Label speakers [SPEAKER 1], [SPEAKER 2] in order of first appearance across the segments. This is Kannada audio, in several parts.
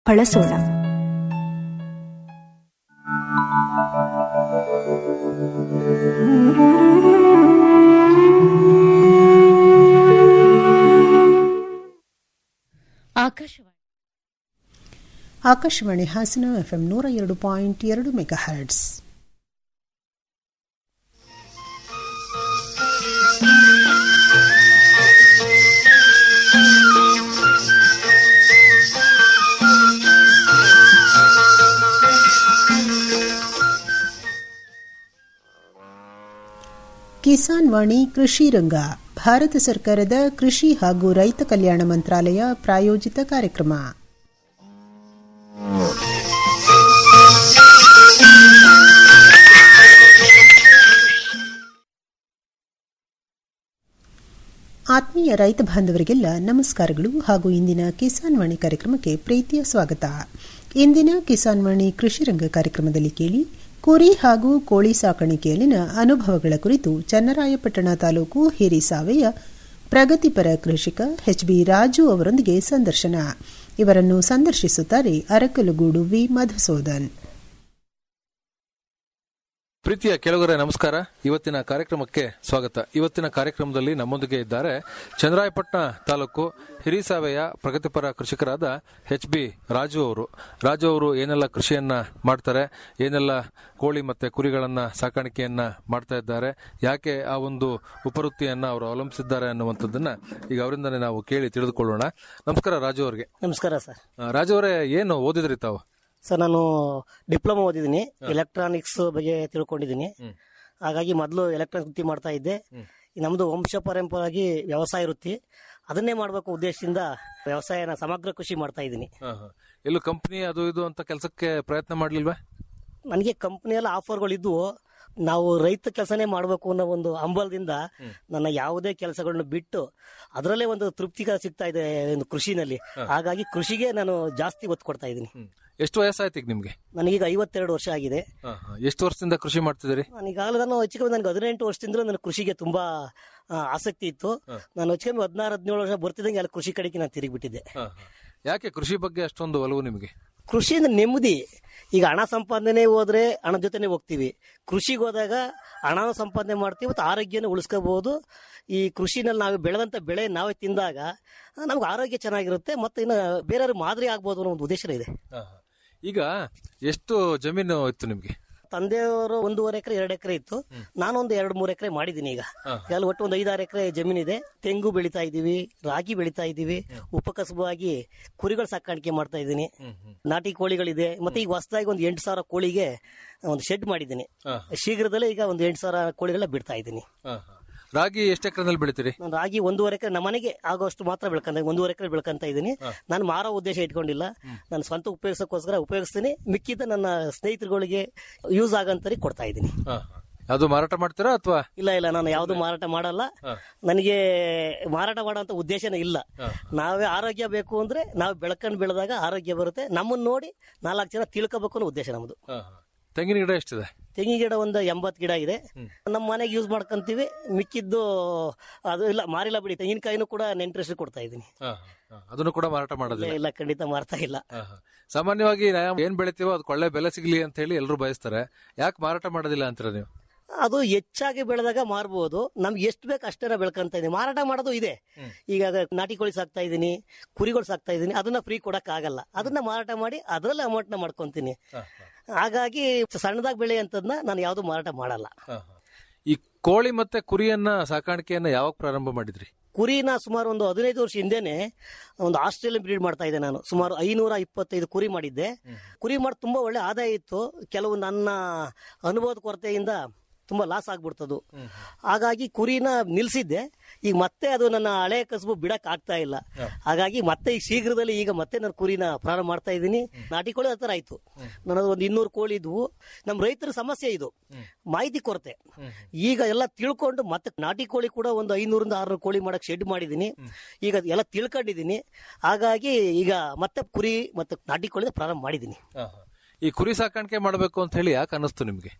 [SPEAKER 1] ಬಳಸೋಣ
[SPEAKER 2] ಆಕಾಶವಾಣಿ
[SPEAKER 3] ಆಕಾಶವಾಣಿ ಹಾಸನ ಎಫ್ಎಂ ನೂರ ಎರಡು ಪಾಯಿಂಟ್ ಎರಡು ಮೆಗಾ ಹರ್ಟ್ಸ್ ಕಿಸಾನ್ ವಾಣಿ ಕೃಷಿ ರಂಗ ಭಾರತ ಸರ್ಕಾರದ ಕೃಷಿ ಹಾಗೂ ರೈತ ಕಲ್ಯಾಣ ಮಂತ್ರಾಲಯ ಪ್ರಾಯೋಜಿತ ಕಾರ್ಯಕ್ರಮ ಆತ್ಮೀಯ ರೈತ ಬಾಂಧವರಿಗೆಲ್ಲ ನಮಸ್ಕಾರಗಳು ಹಾಗೂ ಇಂದಿನ ಕಿಸಾನ್ ವಾಣಿ ಕಾರ್ಯಕ್ರಮಕ್ಕೆ ಪ್ರೀತಿಯ ಸ್ವಾಗತ ಇಂದಿನ ಕಿಸಾನ್ ವಾಣಿ ಕೃಷಿ ರಂಗ ಕಾರ್ಯಕ್ರಮದಲ್ಲಿ ಕೇಳಿ ಕುರಿ ಹಾಗೂ ಕೋಳಿ ಸಾಕಾಣಿಕೆಯಲ್ಲಿನ ಅನುಭವಗಳ ಕುರಿತು ಚನ್ನರಾಯಪಟ್ಟಣ ತಾಲೂಕು ಹಿರಿಸಾವೆಯ ಪ್ರಗತಿಪರ ಕೃಷಿಕ ಎಚ್ ಬಿ ರಾಜು ಅವರೊಂದಿಗೆ ಸಂದರ್ಶನ ಇವರನ್ನು ಸಂದರ್ಶಿಸುತ್ತಾರೆ ಅರಕಲಗೂಡು ವಿ ಮಧುಸೂದನ್
[SPEAKER 4] ಪ್ರೀತಿಯ ಕೆಳಗರೆ ನಮಸ್ಕಾರ ಇವತ್ತಿನ ಕಾರ್ಯಕ್ರಮಕ್ಕೆ ಸ್ವಾಗತ ಇವತ್ತಿನ ಕಾರ್ಯಕ್ರಮದಲ್ಲಿ ನಮ್ಮೊಂದಿಗೆ ಇದ್ದಾರೆ ಚಂದ್ರಾಯಪಟ್ಟಣ ತಾಲೂಕು ಹಿರಿಸಾವೆಯ ಪ್ರಗತಿಪರ ಕೃಷಿಕರಾದ ಎಚ್ ಬಿ ರಾಜು ಅವರು ರಾಜು ಅವರು ಏನೆಲ್ಲ ಕೃಷಿಯನ್ನ ಮಾಡ್ತಾರೆ ಏನೆಲ್ಲ ಕೋಳಿ ಮತ್ತೆ ಕುರಿಗಳನ್ನ ಸಾಕಾಣಿಕೆಯನ್ನ ಮಾಡ್ತಾ ಇದ್ದಾರೆ ಯಾಕೆ ಆ ಒಂದು ಉಪವೃತ್ತಿಯನ್ನ ಅವರು ಅವಲಂಬಿಸಿದ್ದಾರೆ ಅನ್ನುವಂಥದ್ದನ್ನ ಈಗ ಅವರಿಂದನೇ ನಾವು ಕೇಳಿ ತಿಳಿದುಕೊಳ್ಳೋಣ ನಮಸ್ಕಾರ ರಾಜು ಅವರಿಗೆ
[SPEAKER 5] ನಮಸ್ಕಾರ ಸರ್
[SPEAKER 4] ಆ, ರಾಜು ಅವರೇ ಏನು ಓದಿದ್ರಿ ತಾವು
[SPEAKER 5] ಸರ್ ನಾನು ಡಿಪ್ಲೊಮಾ ಓದಿದ್ದೀನಿ ಎಲೆಕ್ಟ್ರಾನಿಕ್ಸ್ ಬಗ್ಗೆ ತಿಳ್ಕೊಂಡಿದ್ದೀನಿ ಹಾಗಾಗಿ ಮೊದಲು ಎಲೆಕ್ಟ್ರಾನಿಕ್ ವೃತ್ತಿ ಮಾಡ್ತಾ ಇದ್ದೆ ನಮ್ದು ವಂಶ ಪರಂಪರಾಗಿ ವ್ಯವಸಾಯ ವೃತ್ತಿ ಅದನ್ನೇ ಮಾಡಬೇಕು ಉದ್ದೇಶದಿಂದ ವ್ಯವಸಾಯನ ಸಮಗ್ರ ಕೃಷಿ ಮಾಡ್ತಾ ಇದ್ದೀನಿ
[SPEAKER 4] ಹಾ, ಹಾ. ಎಲ್ಲೂ ಕಂಪನಿ ಅದು ಇದು ಅಂತ ಕೆಲಸಕ್ಕೆ ಪ್ರಯತ್ನ ಮಾಡ್ಲಿಲ್ವಾ
[SPEAKER 5] ನನಗೆ ಕಂಪ್ನಿಯಲ್ಲ ಆಫರ್ಗಳು ಇದ್ವು ನಾವು ರೈತ ಕೆಲಸನೇ ಮಾಡಬೇಕು ಅನ್ನೋ ಒಂದು ಹಂಬಲದಿಂದ ನನ್ನ ಯಾವುದೇ ಕೆಲಸಗಳನ್ನ ಬಿಟ್ಟು ಅದರಲ್ಲೇ ಒಂದು ತೃಪ್ತಿ ಸಿಗ್ತಾ ಇದೆ ಒಂದು ಕೃಷಿನಲ್ಲಿ ಹಾಗಾಗಿ ಕೃಷಿಗೆ ನಾನು ಜಾಸ್ತಿ ಒತ್ತು ಕೊಡ್ತಾ ಇದ್ದೀನಿ
[SPEAKER 4] ಹ್ಮ್. ಎಷ್ಟು ವಯಸ್ಸಾಯ್ತು ಈಗ ನಿಮ್ಗೆ
[SPEAKER 5] ನನಗೀಗ ಐವತ್ತೆರಡು ವರ್ಷ ಆಗಿದೆ
[SPEAKER 4] ಹಾ, ಹಾ. ಎಷ್ಟು ವರ್ಷದಿಂದ ಕೃಷಿ ಮಾಡ್ತಿದ್ದೀರಿ
[SPEAKER 5] ನಾನು ಈಗಾಗಲೇ ನಾನು ಹೆಚ್ಚು ನನಗೆ ಹದಿನೆಂಟು ವರ್ಷದಿಂದ ನನ್ನ ಕೃಷಿಗೆ ತುಂಬಾ ಆ, ಆಸಕ್ತಿ ಇತ್ತು ನಾನು ಹೆಚ್ಚು ಕಮ್ಮಿ ಹದಿನಾರು ಹದಿನೇಳು ವರ್ಷ ಬರ್ತಿದ್ದಂಗೆ ಎಲ್ಲ ಕೃಷಿ ಕಡೆಗೆ ನಾನು ತಿರುಗಿಬಿಟ್ಟಿದ್ದೆ
[SPEAKER 4] ಹಾ, ಹಾ. ಯಾಕೆ ಕೃಷಿ ಬಗ್ಗೆ ಅಷ್ಟೊಂದು ಒಲವು ನಿಮಗೆ
[SPEAKER 5] ಕೃಷಿ ಅಂದ್ರೆ ನೆಮ್ಮದಿ ಈಗ ಹಣ ಸಂಪಾದನೆ ಹೋದ್ರೆ ಹಣ ಜೊತೆನೆ ಹೋಗ್ತೀವಿ ಕೃಷಿಗೆ ಹೋದಾಗ ಹಣನ ಸಂಪಾದನೆ ಮಾಡ್ತೀವಿ ಮತ್ತು ಆರೋಗ್ಯನ ಉಳಿಸ್ಕೋಬಹುದು ಈ ಕೃಷಿನಲ್ಲಿ ನಾವು ಬೆಳೆದಂತ ಬೆಳೆ ನಾವೇ ತಿಂದಾಗ ಆ, ನಮ್ಗೆ ಆರೋಗ್ಯ ಚೆನ್ನಾಗಿರುತ್ತೆ ಮತ್ತೆ ಇನ್ನು ಬೇರೆಯವ್ರಿಗೆ ಮಾದರಿ ಆಗ್ಬೋದು ಅನ್ನೋ ಒಂದು ಉದ್ದೇಶ ಇದೆ
[SPEAKER 4] ಈಗ ಎಷ್ಟು ಜಮೀನು ಇತ್ತು ನಿಮ್ಗೆ
[SPEAKER 5] ತಂದೆಯವರು ಒಂದೂವರೆ ಎಕರೆ ಎರಡು ಎಕರೆ ಇತ್ತು ನಾನೊಂದು ಎರಡು ಮೂರು ಎಕರೆ ಮಾಡಿದ್ದೀನಿ ಈಗ ಎಲ್ಲ ಒಟ್ಟು ಒಂದು ಐದಾರು ಎಕರೆ ಜಮೀನಿದೆ ತೆಂಗು ಬೆಳಿತಾ ಇದೀವಿ ರಾಗಿ ಬೆಳಿತಾ ಇದೀವಿ ಉಪಕಸಬಾಗಿ ಕುರಿಗಳು ಸಾಕಾಣಿಕೆ ಮಾಡ್ತಾ ಇದ್ದೀನಿ ನಾಟಿ ಕೋಳಿಗಳಿದೆ ಮತ್ತೆ ಈಗ ಹೊಸದಾಗಿ ಒಂದು ಎಂಟು ಸಾವಿರ ಕೋಳಿಗೆ ಒಂದು ಶೆಡ್ ಮಾಡಿದ್ದೀನಿ ಶೀಘ್ರದಲ್ಲೇ ಈಗ ಒಂದು ಎಂಟು ಸಾವಿರ ಕೋಳಿಗಳ ಬಿಡ್ತಾ ಇದ್ದೀನಿ
[SPEAKER 4] ಹಾ, ಹಾ. ರಾಗಿ ಎಷ್ಟು ಎಕರೆನಲ್ಲಿ ಬೆಳಿತೀರಿ
[SPEAKER 5] ನಾನು ರಾಗಿ ಒಂದೂವರೆ ಎಕರೆ ನಮ್ಮನೆಗೆ ಆಗೋಷ್ಟು ಮಾತ್ರ ಬೆಳ್ಕೊಂತ ಒಂದೂವರೆ ಎಕರೆ ಬೆಳ್ಕೊಂತ ಇದ್ದೀನಿ ನಾನು ಮಾರೋ ಉದ್ದೇಶ ಇಟ್ಕೊಂಡಿಲ್ಲ ನಾನು ಸ್ವಂತ ಉಪಯೋಗಿಸೋಕ್ಕೋಸ್ಕರ ಉಪಯೋಗಿಸ್ತೀನಿ ಮಿಕ್ಕಿದ ನನ್ನ ಸ್ನೇಹಿತರುಗಳಿಗೆ ಯೂಸ್ ಆಗಂತರಿ ಕೊಡ್ತಾ ಇದ್ದೀನಿ
[SPEAKER 4] ಹಾ, ಹಾ. ಅದು ಮಾರಾಟ ಮಾಡ್ತೀರಾ ಅಥವಾ
[SPEAKER 5] ಇಲ್ಲ ಇಲ್ಲ ನಾನು ಯಾವುದು ಮಾರಾಟ ಮಾಡಲ್ಲ ನನಗೆ ಮಾರಾಟ ಮಾಡೋಂಥ ಉದ್ದೇಶನೇ ಇಲ್ಲ ನಾವೇ ಆರೋಗ್ಯ ಬೇಕು ಅಂದ್ರೆ ನಾವು ಬೆಳ್ಕೊಂಡು ಬೆಳೆದಾಗ ಆರೋಗ್ಯ ಬರುತ್ತೆ ನಮ್ಮನ್ನ ನೋಡಿ ನಾಲ್ಕು ಜನ ತಿಳ್ಕೋಬೇಕು ಅನ್ನೋ ಉದ್ದೇಶ ನಮ್ದು
[SPEAKER 4] ತೆಂಗಿನ ಗಿಡ ಎಷ್ಟಿದೆ
[SPEAKER 5] ತೆಂಗಿನ ಗಿಡ ಒಂದು ಎಂಬತ್ತು ಗಿಡ ಇದೆ ನಮ್ಮ ಮನೆಗೆ ಯೂಸ್ ಮಾಡ್ಕೊಂತೀವಿ ಮಿಕ್ಕಿದ್ದು ಅದು ಇಲ್ಲ ಮಾರಿಲ್ಲ ಬಿಡಿ ತೆಂಗಿನಕಾಯಿನೂ ಕೂಡ ನೆಂಟ್ರೆಸ್ಟ್ ಕೊಡ್ತಾ ಇದ್ದೀನಿ
[SPEAKER 4] ಹಾ, ಹಾ. ಅದನ್ನು ಕೂಡ ಮಾರಾಟ ಮಾಡೋದಿಲ್ಲ
[SPEAKER 5] ಇಲ್ಲ ಖಂಡಿತ ಮಾರ್ತಾ ಇಲ್ಲ
[SPEAKER 4] ಹಾ, ಹಾ. ಸಾಮಾನ್ಯವಾಗಿ ನಾವು ಏನ್ ಬೆಳಿತೀವೋ ಅದು ಒಳ್ಳೆ ಬೆಲೆ ಸಿಗ್ಲಿ ಅಂತ ಹೇಳಿ ಎಲ್ಲರೂ ಬಯಸ್ತಾರೆ ಯಾಕೆ ಮಾರಾಟ ಮಾಡೋದಿಲ್ಲ ಅಂತೀರ ನೀವು
[SPEAKER 5] ಅದು ಹೆಚ್ಚಾಗಿ ಬೆಳೆದಾಗ ಮಾರ್ಬೋದು ನಮ್ಗೆ ಎಷ್ಟು ಬೇಕು ಅಷ್ಟೇನ ಬೆಳ್ಕೊಂತ ಇದೀನಿ ಮಾರಾಟ ಮಾಡೋದು ಇದೆ ಈಗ ನಾಟಿ ಕೋಳಿ ಸಾಕ್ತಾ ಇದೀನಿ ಕುರಿಗಳು ಸಾಕ್ತಾ ಇದೀನಿ ಅದನ್ನ ಫ್ರೀ ಕೊಡಕ್ ಆಗಲ್ಲ ಅದನ್ನ ಮಾರಾಟ ಮಾಡಿ ಅದರಲ್ಲಿ ಅಮೌಂಟ್ ನ ಮಾಡ್ಕೊಂತೀನಿ ಹಾಗಾಗಿ ಸಣ್ಣದಾಗಿ ಬೆಳೆ ಅಂತದ್ನ ನಾನು ಯಾವ್ದು ಮಾರಾಟ ಮಾಡಲ್ಲ
[SPEAKER 4] ಹಾ, ಹಾ. ಈ ಕೋಳಿ ಮತ್ತೆ ಕುರಿಯನ್ನ ಸಾಕಾಣಿಕೆಯನ್ನ ಯಾವಾಗ ಪ್ರಾರಂಭ ಮಾಡಿದ್ರಿ
[SPEAKER 5] ಕುರಿನ ಸುಮಾರು ಒಂದು ಹದಿನೈದು ವರ್ಷ ಹಿಂದೆನೆ ಒಂದು ಆಸ್ಟ್ರೇಲಿಯನ್ ಬ್ರೀಡ್ ಮಾಡ್ತಾ ಇದ್ದೆ ನಾನು ಸುಮಾರು ಐನೂರ ಇಪ್ಪತ್ತೈದು ಕುರಿ ಮಾಡಿದ್ದೆ ಕುರಿ ಮಾಡಿ ತುಂಬಾ ಒಳ್ಳೆ ಆದಾಯ ಇತ್ತು ಕೆಲವು ನನ್ನ ಅನುಭವದ ಕೊರತೆಯಿಂದ ತುಂಬಾ ಲಾಸ್ ಆಗ್ಬಿಡ್ತದು ಹಾಗಾಗಿ ಕುರಿನ ನಿಲ್ಸಿದ್ದೆ ಈಗ ಮತ್ತೆ ಅದು ನನ್ನ ಹಳೆ ಕಸಬು ಬಿಡಕ್ ಆಗ್ತಾ ಇಲ್ಲ ಹಾಗಾಗಿ ಮತ್ತೆ ಈಗ ಶೀಘ್ರದಲ್ಲಿ ಈಗ ಮತ್ತೆ ನಾನು ಕುರಿನ ಪ್ರಾರಂಭ ಮಾಡ್ತಾ ಇದ್ದೀನಿ ನಾಟಿ ಕೋಳಿ ಹತ್ರ ಆಯ್ತು ನನ್ನದು ಒಂದು ಇನ್ನೂರು ಕೋಳಿ ಇದ್ವು ನಮ್ಮ ರೈತರ ಸಮಸ್ಯೆ ಇದು ಮಾಹಿತಿ ಕೊರತೆ ಈಗ ಎಲ್ಲ ತಿಳ್ಕೊಂಡು ಮತ್ತೆ ನಾಟಿ ಕೋಳಿ ಕೂಡ ಒಂದು ಐನೂರಿಂದ ಆರ್ನೂರು ಕೋಳಿ ಮಾಡಕ್ ಶೆಡ್ ಮಾಡಿದ್ದೀನಿ ಈಗ ಎಲ್ಲ ತಿಳ್ಕೊಂಡಿದ್ದೀನಿ ಹಾಗಾಗಿ ಈಗ ಮತ್ತೆ ಕುರಿ ಮತ್ತೆ ನಾಟಿ ಕೋಳಿ ಪ್ರಾರಂಭ ಮಾಡಿದ್ದೀನಿ
[SPEAKER 4] ಈ ಕುರಿ ಸಾಕಾಣಿಕೆ ಮಾಡಬೇಕು ಅಂತ ಹೇಳಿ ಯಾಕೆ ಅನ್ನಿಸ್ತು ನಿಮ್ಗೆ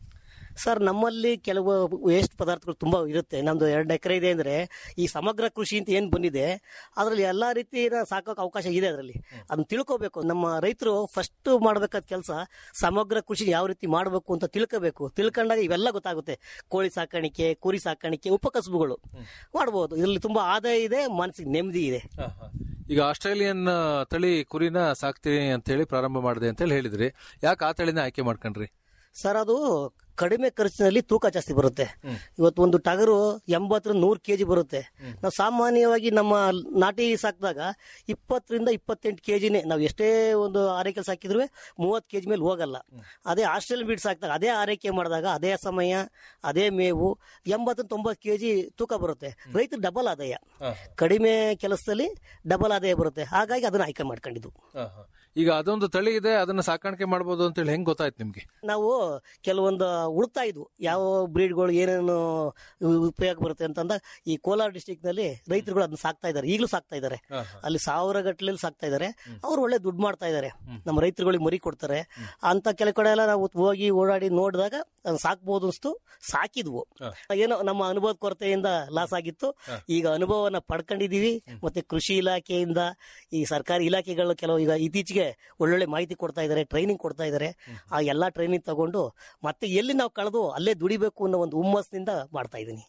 [SPEAKER 5] ಸರ್ ನಮ್ಮಲ್ಲಿ ಕೆಲವು ವೇಸ್ಟ್ ಪದಾರ್ಥಗಳು ತುಂಬಾ ಇರುತ್ತೆ ನಮ್ದು ಎರಡು ಎಕರೆ ಇದೆ ಅಂದ್ರೆ ಈ ಸಮಗ್ರ ಕೃಷಿ ಅಂತ ಏನ್ ಬಂದಿದೆ ಅದರಲ್ಲಿ ಎಲ್ಲಾ ರೀತಿಯ ಸಾಕೋಕೆ ಅವಕಾಶ ಇದೆ ಅದರಲ್ಲಿ ಅದನ್ನ ತಿಳ್ಕೋಬೇಕು ನಮ್ಮ ರೈತರು ಫಸ್ಟ್ ಮಾಡ್ಬೇಕಾದ ಕೆಲಸ ಸಮಗ್ರ ಕೃಷಿ ಯಾವ ರೀತಿ ಮಾಡಬೇಕು ಅಂತ ತಿಳ್ಕೋಬೇಕು ತಿಳ್ಕೊಂಡಾಗ ಇವೆಲ್ಲ ಗೊತ್ತಾಗುತ್ತೆ ಕೋಳಿ ಸಾಕಾಣಿಕೆ ಕುರಿ ಸಾಕಾಣಿಕೆ ಉಪಕಸಬುಗಳು ಮಾಡಬಹುದು ಇದರಲ್ಲಿ ತುಂಬಾ ಆದಾಯ ಇದೆ ಮನಸ್ಸಿಗೆ ನೆಮ್ಮದಿ ಇದೆ
[SPEAKER 4] ಈಗ ಆಸ್ಟ್ರೇಲಿಯನ್ ತಳಿ ಕುರಿನ ಸಾಕ್ತೀನಿ ಅಂತ ಹೇಳಿ ಪ್ರಾರಂಭ ಮಾಡಿದೆ ಅಂತ ಹೇಳಿ ಹೇಳಿದ್ರಿ ಯಾಕೆ ಆ ತಳಿನ ಆಯ್ಕೆ ಮಾಡ್ಕೊಂಡ್ರಿ
[SPEAKER 5] ಸರ್ ಅದು ಕಡಿಮೆ ಖರ್ಚಿನಲ್ಲಿ ತೂಕ ಜಾಸ್ತಿ ಬರುತ್ತೆ ಇವತ್ತು ಒಂದು ಟಗರು ಎಂಬತ್ತರಿಂದ ನೂರು ಕೆಜಿ ಬರುತ್ತೆ ನಾವು ಸಾಮಾನ್ಯವಾಗಿ ನಮ್ಮ ನಾಟಿ ಸಾಕಿದಾಗ ಇಪ್ಪತ್ತರಿಂದ ಇಪ್ಪತ್ತೆಂಟು ಕೆಜಿನೇ ನಾವು ಎಷ್ಟೇ ಒಂದು ಆರೈಕೆ ಸಾಕಿದ್ರು ಮೂವತ್ತು ಕೆಜಿ ಮೇಲೆ ಹೋಗಲ್ಲ ಅದೇ ಆಸ್ಟ್ರೇಲಿಯನ್ ಬೀಡ್ ಸಾಕಿದಾಗ ಅದೇ ಆರೈಕೆ ಮಾಡಿದಾಗ ಅದೇ ಸಮಯ ಅದೇ ಮೇವು ಎಂಬತ್ತರಿಂದ ತೊಂಬತ್ತು ಕೆಜಿ ತೂಕ ಬರುತ್ತೆ ರೈತ ಡಬಲ್ ಆದಾಯ ಕಡಿಮೆ ಕೆಲಸದಲ್ಲಿ ಡಬಲ್ ಆದಾಯ ಬರುತ್ತೆ ಹಾಗಾಗಿ ಅದನ್ನ ಆಯ್ಕೆ ಮಾಡ್ಕೊಂಡಿದ್ದು
[SPEAKER 4] ಈಗ ಅದೊಂದು ತಳಿ ಇದೆ ಅದನ್ನ ಸಾಕಾಣಿಕೆ ಮಾಡ್ಬೋದು ಅಂತ ಹೇಳಿ ಹೆಂಗ್ ಗೊತ್ತಾಯ್ತು ನಿಮ್ಗೆ
[SPEAKER 5] ನಾವು ಕೆಲವೊಂದು ಹುಡುಕ್ತಾ ಇದ್ವು ಯಾವ ಬ್ರೀಡ್ಗಳು ಏನೇನು ಉಪಯೋಗ ಬರುತ್ತೆ ಅಂತಂದ ಈ ಕೋಲಾರ ಡಿಸ್ಟಿಕ್ ನಲ್ಲಿ ರೈತರುಗಳು ಅದನ್ನ ಸಾಕ್ತಾ ಇದ್ದಾರೆ ಈಗಲೂ ಸಾಕ್ತಾ ಇದ್ದಾರೆ ಅಲ್ಲಿ ಸಾವಿರ ಗಟ್ಟಲೆ ಸಾಕ್ತಾ ಇದ್ದಾರೆ ಅವ್ರು ಒಳ್ಳೆ ದುಡ್ಡು ಮಾಡ್ತಾ ಇದ್ದಾರೆ ನಮ್ಮ ರೈತರುಗಳಿಗೆ ಮರಿ ಕೊಡ್ತಾರೆ ಅಂತ ಕೆಲ ಕಡೆ ಎಲ್ಲ ನಾವು ಹೋಗಿ ಓಡಾಡಿ ನೋಡಿದಾಗ ಅದನ್ನ ಸಾಕ್ಬೋದು ಅನ್ಸ್ತು ಸಾಕಿದ್ವು ಏನೋ ನಮ್ಮ ಅನುಭವದ ಕೊರತೆಯಿಂದ ಲಾಸ್ ಆಗಿತ್ತು ಈಗ ಅನುಭವನ ಪಡ್ಕೊಂಡಿದೀವಿ ಮತ್ತೆ ಕೃಷಿ ಇಲಾಖೆಯಿಂದ ಈ ಸರ್ಕಾರಿ ಇಲಾಖೆಗಳು ಕೆಲವು ಈಗ ಇತ್ತೀಚೆಗೆ ಒಳ್ಳೊಳ್ಳೆ ಮಾಹಿತಿ ಕೊಡ್ತಾ ಇದ್ದಾರೆ ಟ್ರೈನಿಂಗ್ ಕೊಡ್ತಾ ಇದ್ದಾರೆ ಆ ಎಲ್ಲಾ ಟ್ರೈನಿಂಗ್ ತಗೊಂಡು ಮತ್ತೆ ಎಲ್ಲಿ ನಾವು ಕಳೆದು ಅಲ್ಲೇ ದುಡಿಬೇಕು ಅನ್ನೋ ಒಂದು ಹುಮ್ಮಸ್ನಿಂದ ಮಾಡ್ತಾ ಇದ್ದೀನಿ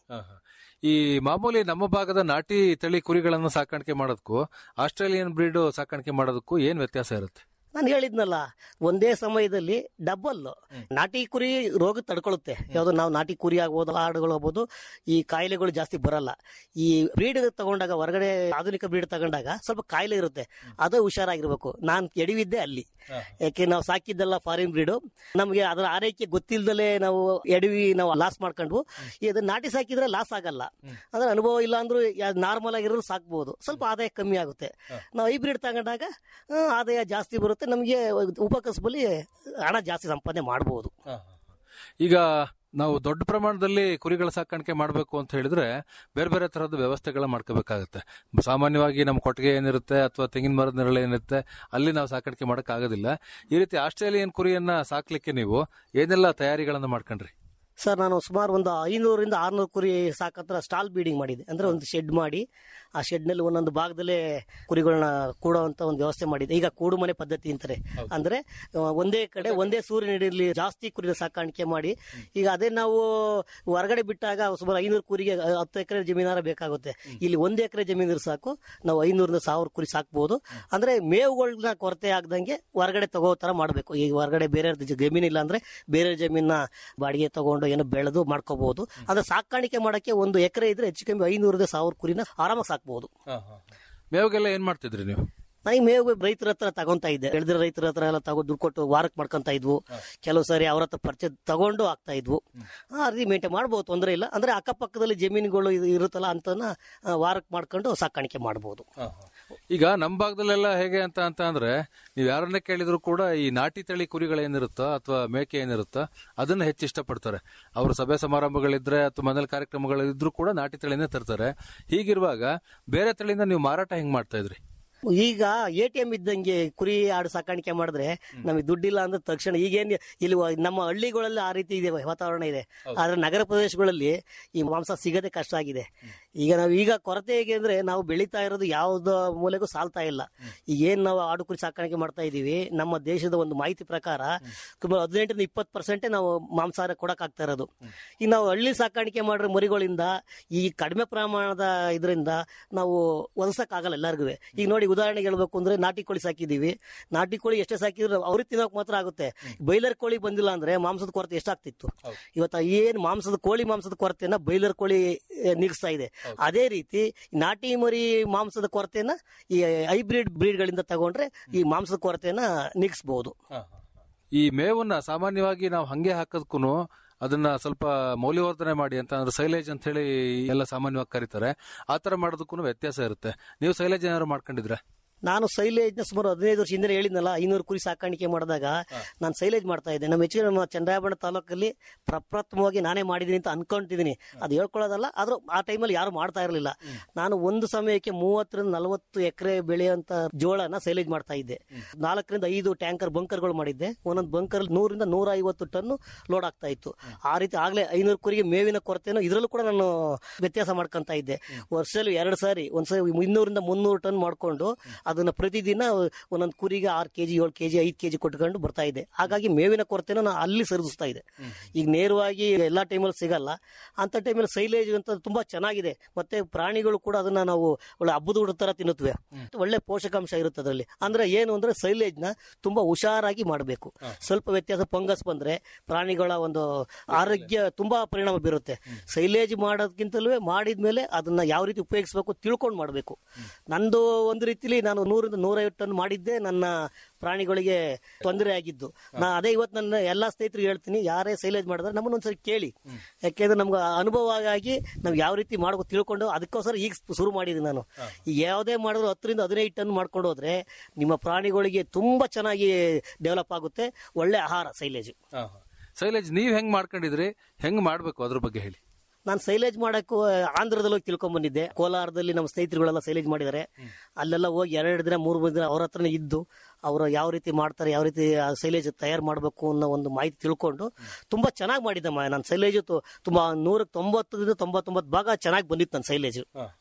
[SPEAKER 4] ಈ ಮಾಮೂಲಿ ನಮ್ಮ ಭಾಗದ ನಾಟಿ ತಳಿ ಕುರಿಗಳನ್ನು ಸಾಕಾಣಿಕೆ ಮಾಡೋದಕ್ಕೂ ಆಸ್ಟ್ರೇಲಿಯನ್ ಬ್ರೀಡ್ ಸಾಕಾಣಿಕೆ ಮಾಡೋದಕ್ಕೂ ಏನ್ ವ್ಯತ್ಯಾಸ ಇರುತ್ತೆ
[SPEAKER 5] ನಾನು ಹೇಳಿದ್ನಲ್ಲ ಒಂದೇ ಸಮಯದಲ್ಲಿ ಡಬಲ್ ನಾಟಿ ಕುರಿ ರೋಗ ತಡ್ಕೊಳ್ಳುತ್ತೆ ಯಾವ್ದು ನಾವು ನಾಟಿ ಕುರಿ ಆಗ್ಬೋದು ಆಡುಗಳು ಆಗ್ಬೋದು ಈ ಕಾಯಿಲೆಗಳು ಜಾಸ್ತಿ ಬರಲ್ಲ ಈ ಬ್ರೀಡ್ ತಗೊಂಡಾಗ ಹೊರಗಡೆ ಆಧುನಿಕ ಬ್ರೀಡ್ ತಗೊಂಡಾಗ ಸ್ವಲ್ಪ ಕಾಯಿಲೆ ಇರುತ್ತೆ ಅದು ಹುಷಾರಾಗಿರ್ಬೇಕು ನಾನು ಎಡಿವಿದ್ದೆ ಅಲ್ಲಿ ಯಾಕೆ ನಾವು ಸಾಕಿದ್ದೆಲ್ಲ ಫಾರಿನ್ ಬ್ರೀಡು ನಮಗೆ ಅದರ ಆರೈಕೆ ಗೊತ್ತಿಲ್ದಲೇ ನಾವು ಎಡವಿ ನಾವು ಲಾಸ್ ಮಾಡ್ಕೊಂಡ್ವು ಇದನ್ನ ನಾಟಿ ಸಾಕಿದ್ರೆ ಲಾಸ್ ಆಗಲ್ಲ ಅಂದ್ರೆ ಅನುಭವ ಇಲ್ಲ ಅಂದ್ರೂ ನಾರ್ಮಲ್ ಆಗಿರೋದು ಸಾಕ್ಬಹುದು ಸ್ವಲ್ಪ ಆದಾಯ ಕಮ್ಮಿ ಆಗುತ್ತೆ ನಾವು ಹೈಬ್ರಿಡ್ ತಗೊಂಡಾಗ ಆ, ಆದಾಯ ಜಾಸ್ತಿ ಬರುತ್ತೆ ನಮಗೆ ಉಪಕಸಬಲ್ಲಿ ಹಣ ಜಾಸ್ತಿ ಸಂಪಾದನೆ ಮಾಡಬಹುದು
[SPEAKER 4] ಈಗ ನಾವು ದೊಡ್ಡ ಪ್ರಮಾಣದಲ್ಲಿ ಕುರಿಗಳ ಸಾಕಾಣಿಕೆ ಮಾಡಬೇಕು ಅಂತ ಹೇಳಿದ್ರೆ ಬೇರೆ ಬೇರೆ ತರಹದ ವ್ಯವಸ್ಥೆಗಳ ಮಾಡ್ಕೋಬೇಕಾಗುತ್ತೆ ಸಾಮಾನ್ಯವಾಗಿ ನಮ್ಮ ಕೊಟ್ಟಿಗೆ ಏನಿರುತ್ತೆ ಅಥವಾ ತೆಂಗಿನ ಮರದ ನೆರಳು ಏನಿರುತ್ತೆ ಅಲ್ಲಿ ನಾವು ಸಾಕಾಣಿಕೆ ಮಾಡಕ್ ಆಗೋದಿಲ್ಲ ಈ ರೀತಿ ಆಸ್ಟ್ರೇಲಿಯನ್ ಕುರಿಯನ್ನ ಸಾಕ್ಲಿಕ್ಕೆ ನೀವು ಏನೆಲ್ಲ ತಯಾರಿಗಳನ್ನ ಮಾಡ್ಕೊಂಡ್ರಿ
[SPEAKER 5] ಸರ್ ನಾನು ಸುಮಾರು ಒಂದು ಐನೂರಿಂದ ಆರ್ನೂರು ಕುರಿ ಸಾಕತ್ರ ಸ್ಟಾಲ್ ಬೀಡಿಂಗ್ ಮಾಡಿದೆ ಅಂದ್ರೆ ಒಂದು ಶೆಡ್ ಮಾಡಿ ಆ ಶೆಡ್ ನಲ್ಲಿ ಒಂದೊಂದು ಭಾಗದಲ್ಲೇ ಕುರಿಗಳನ್ನ ಕೂಡುವಂತ ಒಂದು ವ್ಯವಸ್ಥೆ ಮಾಡಿದೆ ಈಗ ಕೂಡು ಮನೆ ಪದ್ಧತಿ ಅಂತಾರೆ ಅಂದ್ರೆ ಆ, ಒಂದೇ ಕಡೆ ಒಂದೇ ಸೂರ್ಯನಡಿಯಲ್ಲಿ ಜಾಸ್ತಿ ಕುರಿನ ಸಾಕಾಣಿಕೆ ಮಾಡಿ ಈಗ ಅದೇ ನಾವು ಹೊರಗಡೆ ಬಿಟ್ಟಾಗ ಸುಮಾರು ಐನೂರು ಕುರಿಗೆ ಹತ್ತು ಎಕರೆ ಜಮೀನಾರ ಬೇಕಾಗುತ್ತೆ ಇಲ್ಲಿ ಒಂದು ಎಕರೆ ಜಮೀನು ಸಾಕು ನಾವು ಐನೂರಿಂದ ಸಾವಿರ ಕುರಿ ಸಾಕ್ಬೋದು ಅಂದ್ರೆ ಮೇವುಗಳನ್ನ ಕೊರತೆ ಆಗದಂಗೆ ಹೊರಗಡೆ ತಗೋ ತರ ಮಾಡಬೇಕು ಈಗ ಹೊರಗಡೆ ಬೇರೆ ಜಮೀನ್ ಇಲ್ಲ ಅಂದ್ರೆ ಬೇರೆ ಜಮೀನ ಬಾಡಿಗೆ ತಗೊಂಡು ಏನೋ ಬೆಳೆದು ಮಾಡ್ಕೋಬಹುದು ಅಂದ್ರೆ ಸಾಕಾಣಿಕೆ ಮಾಡಕ್ಕೆ ಒಂದು ಎಕರೆ ಇದ್ರೆ ಹೆಚ್ಚು ಕಮ್ಮಿ ಐನೂರಿಂದ ಸಾವಿರ ಕುರಿನ ಆರಾಮಾಗಿ ಸಾಕ್ಬಹುದು
[SPEAKER 4] ಮೇವಿಗೆಲ್ಲ ಏನ್ ಮಾಡ್ತಿದ್ರಿ ನೀವು
[SPEAKER 5] ನನಗೆ ಮೇವು ರೈತರ ಹತ್ರ ತಗೊಂತ ಇದ್ದೆ ಬೆಳೆದಿರೋ ರೈತರ ಹತ್ರ ಎಲ್ಲ ತಗೊಂಡು ದುಡ್ಡು ಕೊಟ್ಟು ವಾರಕ್ಕೆ ಮಾಡ್ಕೊಂತ ಇದ್ವು ಕೆಲವು ಸಾರಿ ಅವ್ರ ಹತ್ರ ಪರಿಚಯ ತಗೊಂಡು ಆಗ್ತಾ ಇದ್ವು ಆ ರೀತಿ ಮೇಂಟೈನ್ ಮಾಡ್ಬೋದು ತೊಂದರೆ ಇಲ್ಲ ಅಂದ್ರೆ ಅಕ್ಕಪಕ್ಕದಲ್ಲಿ ಜಮೀನುಗಳು ಇದು ಇರುತ್ತಲ್ಲ ಅಂತನ ವಾರಕ್ಕೆ ಮಾಡ್ಕೊಂಡು ಸಾಕಾಣಿಕೆ ಮಾಡಬಹುದು
[SPEAKER 4] ಈಗ ನಮ್ಮ ಭಾಗದಲ್ಲೆಲ್ಲ ಹೇಗೆ ಅಂತ ಅಂತ ಅಂದ್ರೆ ನೀವು ಯಾರನ್ನೇ ಕೇಳಿದ್ರು ಕೂಡ ಈ ನಾಟಿ ತಳಿ ಕುರಿಗಳೇನಿರುತ್ತೋ ಅಥವಾ ಮೇಕೆ ಏನಿರುತ್ತೋ ಅದನ್ನ ಹೆಚ್ಚು ಇಷ್ಟಪಡ್ತಾರೆ ಅವ್ರ ಸಭೆ ಸಮಾರಂಭಗಳಿದ್ರೆ ಅಥವಾ ಮನೇಲಿ ಕಾರ್ಯಕ್ರಮಗಳಿದ್ರು ಕೂಡ ನಾಟಿ ತಳಿನೇ ತರ್ತಾರೆ ಹೀಗಿರುವಾಗ ಬೇರೆ ತಳಿನ ನೀವು ಮಾರಾಟ ಹೆಂಗ್ ಮಾಡ್ತಾ ಇದ್ರಿ
[SPEAKER 5] ಈಗ ಎ ಟಿ ಎಂ ಇದ್ದಂಗೆ ಕುರಿ ಆಡು ಸಾಕಾಣಿಕೆ ಮಾಡಿದ್ರೆ ನಮಗೆ ದುಡ್ಡಿಲ್ಲ ಅಂದ್ರೆ ತಕ್ಷಣ ಈಗೇನ್ ಇಲ್ಲಿ ವ- ನಮ್ಮ ಹಳ್ಳಿಗಳಲ್ಲಿ ಆ ರೀತಿ ಇದೆ ವಾತಾವರಣ ಇದೆ ಆದ್ರೆ ನಗರ ಪ್ರದೇಶಗಳಲ್ಲಿ ಈ ಮಾಂಸ ಸಿಗದೆ ಕಷ್ಟ ಆಗಿದೆ ಈಗ ನಾವು ಈಗ ಕೊರತೆ ಹೇಗೆ ಅಂದ್ರೆ ನಾವು ಬೆಳೀತಾ ಇರೋದು ಯಾವ್ದು ಮೂಲೆಗೂ ಸಾಲ್ತಾ ಇಲ್ಲ ಈಗ ಏನ್ ನಾವು ಆಡು ಕುರಿ ಸಾಕಾಣಿಕೆ ಮಾಡ್ತಾ ಇದೀವಿ ನಮ್ಮ ದೇಶದ ಒಂದು ಮಾಹಿತಿ ಪ್ರಕಾರ ಸುಮಾರು ಹದಿನೆಂಟರಿಂದ ಇಪ್ಪತ್ತು ಪರ್ಸೆಂಟೇ ನಾವು ಮಾಂಸಾಹಾರ ಕೊಡಕ್ ಆಗ್ತಾ ಇರೋದು ಈಗ ನಾವು ಹಳ್ಳಿ ಸಾಕಾಣಿಕೆ ಮಾಡಿರೋ ಮರಿಗಳಿಂದ ಈ ಕಡಿಮೆ ಪ್ರಮಾಣದ ಇದರಿಂದ ನಾವು ಒದಸಕ್ ಆಗಲ್ಲ ಎಲ್ಲರಿಗೂ ಈಗ ನೋಡಿ ಉದಾಹರಣೆಗೆ ಹೇಳ್ಬೇಕು ಅಂದ್ರೆ ನಾಟಿ ಕೋಳಿ ಸಾಕಿದೀವಿ ನಾಟಿ ಕೋಳಿ ಎಷ್ಟೇ ಸಾಕಿದ್ರು ಅವ್ರಿಗೆ ತಿನ್ನೋಕ್ ಮಾತ್ರ ಆಗುತ್ತೆ ಬೈಲರ್ ಕೋಳಿ ಬಂದಿಲ್ಲ ಅಂದ್ರೆ ಮಾಂಸದ ಕೊರತೆ ಎಷ್ಟಾಗ್ತಿತ್ತು ಇವತ್ತು ಏನ್ ಮಾಂಸದ ಕೋಳಿ ಮಾಂಸದ ಕೊರತೆಯನ್ನ ಬೈಲರ್ ಕೋಳಿ ಆ, ನೀಗಿಸ್ತಾ ಇದೆ ಅದೇ ರೀತಿ ನಾಟಿ ಮರಿ ಮಾಂಸದ ಕೊರತೆಯನ್ನ ಈ ಹೈಬ್ರಿಡ್ ಬ್ರೀಡ್ಗಳಿಂದ ತಗೊಂಡ್ರೆ ಈ ಮಾಂಸದ ಕೊರತೆಯನ್ನ ನೀಗಿಸಬಹುದು
[SPEAKER 4] ಈ ಮೇವನ್ನ ಸಾಮಾನ್ಯವಾಗಿ ನಾವು ಹಂಗೆ ಹಾಕೋದಕ್ಕೂ ಅದನ್ನ ಸ್ವಲ್ಪ ಮೌಲ್ಯವರ್ಧನೆ ಮಾಡಿ ಅಂತ ಅಂದ್ರೆ ಸೈಲೇಜ್ ಅಂತ ಹೇಳಿ ಎಲ್ಲ ಸಾಮಾನ್ಯವಾಗಿ ಕರೀತಾರೆ ಆ ತರ ಮಾಡೋದಕ್ಕೂ ವ್ಯತ್ಯಾಸ ಇರುತ್ತೆ ನೀವು ಸೈಲೇಜ್ ಏನಾದ್ರು ಮಾಡ್ಕೊಂಡಿದ್ರೆ
[SPEAKER 5] ನಾನು ಸೈಲೇಜ್ ನ ಸುಮಾರು ಹದಿನೈದು ವರ್ಷ ಹಿಂದೆ ಹೇಳಿದ್ನಲ್ಲ ಐನೂರು ಕುರಿ ಸಾಕಾಣಿಕೆ ಮಾಡಿದಾಗ ನಾನು ಸೈಲೇಜ್ ಮಾಡ್ತಾ ಇದ್ದೆ ನಮ್ಮ ಹೆಚ್ಚಿನ ನಮ್ಮ ಚಂದ್ರಾಯಬಣ್ಣ ತಾಲೂಕಲ್ಲಿ ಪ್ರಪ್ರಥಮವಾಗಿ ನಾನೇ ಮಾಡಿದ್ದೀನಿ ಅಂತ ಅನ್ಕೊಂತಿದ್ದೀನಿ ಅದು ಹೇಳ್ಕೊಳ್ಳೋದಲ್ಲ ಆದ್ರೂ ಆ ಟೈಮಲ್ಲಿ ಯಾರು ಮಾಡ್ತಾ ಇರಲಿಲ್ಲ ನಾನು ಒಂದು ಸಮಯಕ್ಕೆ ಮೂವತ್ತರಿಂದ ನಲವತ್ತು ಎಕರೆ ಬೆಳೆಯುವಂತ ಜೋಳನ ಸೈಲೇಜ್ ಮಾಡ್ತಾ ಇದ್ದೆ ನಾಲ್ಕರಿಂದ ಐದು ಟ್ಯಾಂಕರ್ ಬಂಕರ್ಗಳು ಮಾಡಿದ್ದೆ ಒಂದೊಂದು ಬಂಕರ್ ನೂರಿಂದ ನೂರ ಐವತ್ತು ಟನ್ ಲೋಡ್ ಆಗ್ತಾ ಇತ್ತು ಆ ರೀತಿ ಆಗ್ಲೇ ಐನೂರು ಕುರಿಗೆ ಮೇವಿನ ಕೊರತೆನೂ ಇದರಲ್ಲೂ ಕೂಡ ನಾನು ವ್ಯತ್ಯಾಸ ಮಾಡ್ಕೊಂತ ಇದ್ದೆ ವರ್ಷದಲ್ಲಿ ಎರಡು ಸಾರಿ ಒಂದ್ಸರಿ ಇನ್ನೂರಿಂದ ಮುನ್ನೂರು ಟನ್ ಮಾಡ್ಕೊಂಡು ಅದನ್ನ ಪ್ರತಿದಿನ ಒಂದೊಂದು ಕುರಿಗೆ ಆರು ಕೆಜಿ ಏಳು ಕೆಜಿ ಐದು ಕೆಜಿ ಕೊಟ್ಕೊಂಡು ಬರ್ತಾ ಇದ್ದೆ ಹಾಗಾಗಿ ಮೇವಿನ ಕೊರತೆನ ನಾನು ಅಲ್ಲಿ ಸರಿದಿಸ್ತಾ ಇದ್ದೆ ಈಗ ನೇರವಾಗಿ ಎಲ್ಲಾ ಟೈಮಲ್ಲಿ ಸಿಗಲ್ಲ ಅಂತ ಟೈಮಲ್ಲಿ ಸೈಲೇಜ್ ಅಂತ ತುಂಬಾ ಚೆನ್ನಾಗಿದೆ ಮತ್ತೆ ಪ್ರಾಣಿಗಳು ಕೂಡ ಅದನ್ನ ನಾವು ಒಳ್ಳೆ ಹಬ್ಬದ ಊಟದ ತರ ತಿನ್ನುತ್ತವೆ ಒಳ್ಳೆ ಪೋಷಕಾಂಶ ಇರುತ್ತೆ ಅದರಲ್ಲಿ ಅಂದ್ರೆ ಏನು ಅಂದ್ರೆ ಸೈಲೇಜ್ ನ ತುಂಬಾ ಹುಷಾರಾಗಿ ಮಾಡಬೇಕು ಸ್ವಲ್ಪ ವ್ಯತ್ಯಾಸ ಫಂಗಸ್ ಬಂದ್ರೆ ಪ್ರಾಣಿಗಳ ಒಂದು ಆರೋಗ್ಯ ತುಂಬಾ ಪರಿಣಾಮ ಬೀರುತ್ತೆ ಸೈಲೇಜ್ ಮಾಡೋದಕ್ಕಿಂತಲೂ ಮಾಡಿದ್ಮೇಲೆ ಅದನ್ನ ಯಾವ ರೀತಿ ಉಪಯೋಗಿಸಬೇಕು ತಿಳ್ಕೊಂಡು ಮಾಡಬೇಕು ನಂದು ಒಂದು ರೀತಿಲಿ ನಾನು ನೂರಿಂದ ನೂರೈವತ್ತು ಟನ್ ಮಾಡಿದ್ದೆ ನನ್ನ ಪ್ರಾಣಿಗಳಿಗೆ ತೊಂದರೆ ಆಗಿದ್ದು ನಾ ಅದೇ ಇವತ್ತು ನನ್ನ ಎಲ್ಲಾ ಸ್ನೇಹಿತರಿಗೆ ಹೇಳ್ತೀನಿ ಯಾರೇ ಸೈಲೇಜ್ ಮಾಡಿದ್ರೆ ನಮ್ಮನ್ನ ಒಂದ್ಸರಿ ಕೇಳಿ ಯಾಕೆಂದ್ರೆ ನಮ್ಗೆ ಅನುಭವ ಆಗಿ ನಾವು ಯಾವ ರೀತಿ ಮಾಡ್ಬೇಕು ತಿಳ್ಕೊಂಡು ಅದಕ್ಕೋಸ್ಕರ ಈಗ ಶುರು ಮಾಡಿದ್ದೀನಿ ನಾನು ಈಗ ಯಾವುದೇ ಮಾಡಿದ್ರು ಹತ್ತರಿಂದ ಹದಿನೈದು ಟನ್ ಮಾಡ್ಕೊಂಡು ಹೋದ್ರೆ ನಿಮ್ಮ ಪ್ರಾಣಿಗಳಿಗೆ ತುಂಬಾ ಚೆನ್ನಾಗಿ ಡೆವಲಪ್ ಆಗುತ್ತೆ ಒಳ್ಳೆ ಆಹಾರ ಸೈಲೇಜ್
[SPEAKER 4] ಶೈಲೇಜ್ ನೀವ್ ಹೆಂಗ್ ಮಾಡ್ಕೊಂಡಿದ್ರಿ ಹೆಂಗ್ ಮಾಡ್ಬೇಕು ಅದ್ರ ಬಗ್ಗೆ ಹೇಳಿ
[SPEAKER 5] ನಾನು ಸೈಲೇಜ್ ಮಾಡಕ್ಕೂ ಆಂಧ್ರದಲ್ಲಿ ಹೋಗಿ ತಿಳ್ಕೊಂಡ್ ಬಂದಿದ್ದೆ ಕೋಲಾರದಲ್ಲಿ ನಮ್ಮ ಸ್ನೇಹಿತರುಗಳೆಲ್ಲ ಸೈಲೇಜ್ ಮಾಡಿದ್ದಾರೆ ಅಲ್ಲೆಲ್ಲ ಹೋಗಿ ಎರಡು ದಿನ ಮೂರು ದಿನ ಅವ್ರ ಹತ್ರನೇ ಇದ್ದು ಅವರು ಯಾವ ರೀತಿ ಮಾಡ್ತಾರೆ ಯಾವ ರೀತಿ ಸೈಲೇಜ್ ತಯಾರು ಮಾಡಬೇಕು ಅನ್ನೋ ಒಂದು ಮಾಹಿತಿ ತಿಳ್ಕೊಂಡು ತುಂಬಾ ಚೆನ್ನಾಗಿ ಮಾಡಿದ್ದೆ ನಾನು ಸೈಲೇಜ್ ತುಂಬಾ ನೂರಕ್ಕೆ ತೊಂಬತ್ತರಿಂದ ತೊಂಬತ್ತೊಂಬತ್ತು ಭಾಗ ಚೆನ್ನಾಗಿ ಬಂದಿತ್ತು ನನ್ನ ಸೈಲೇಜ್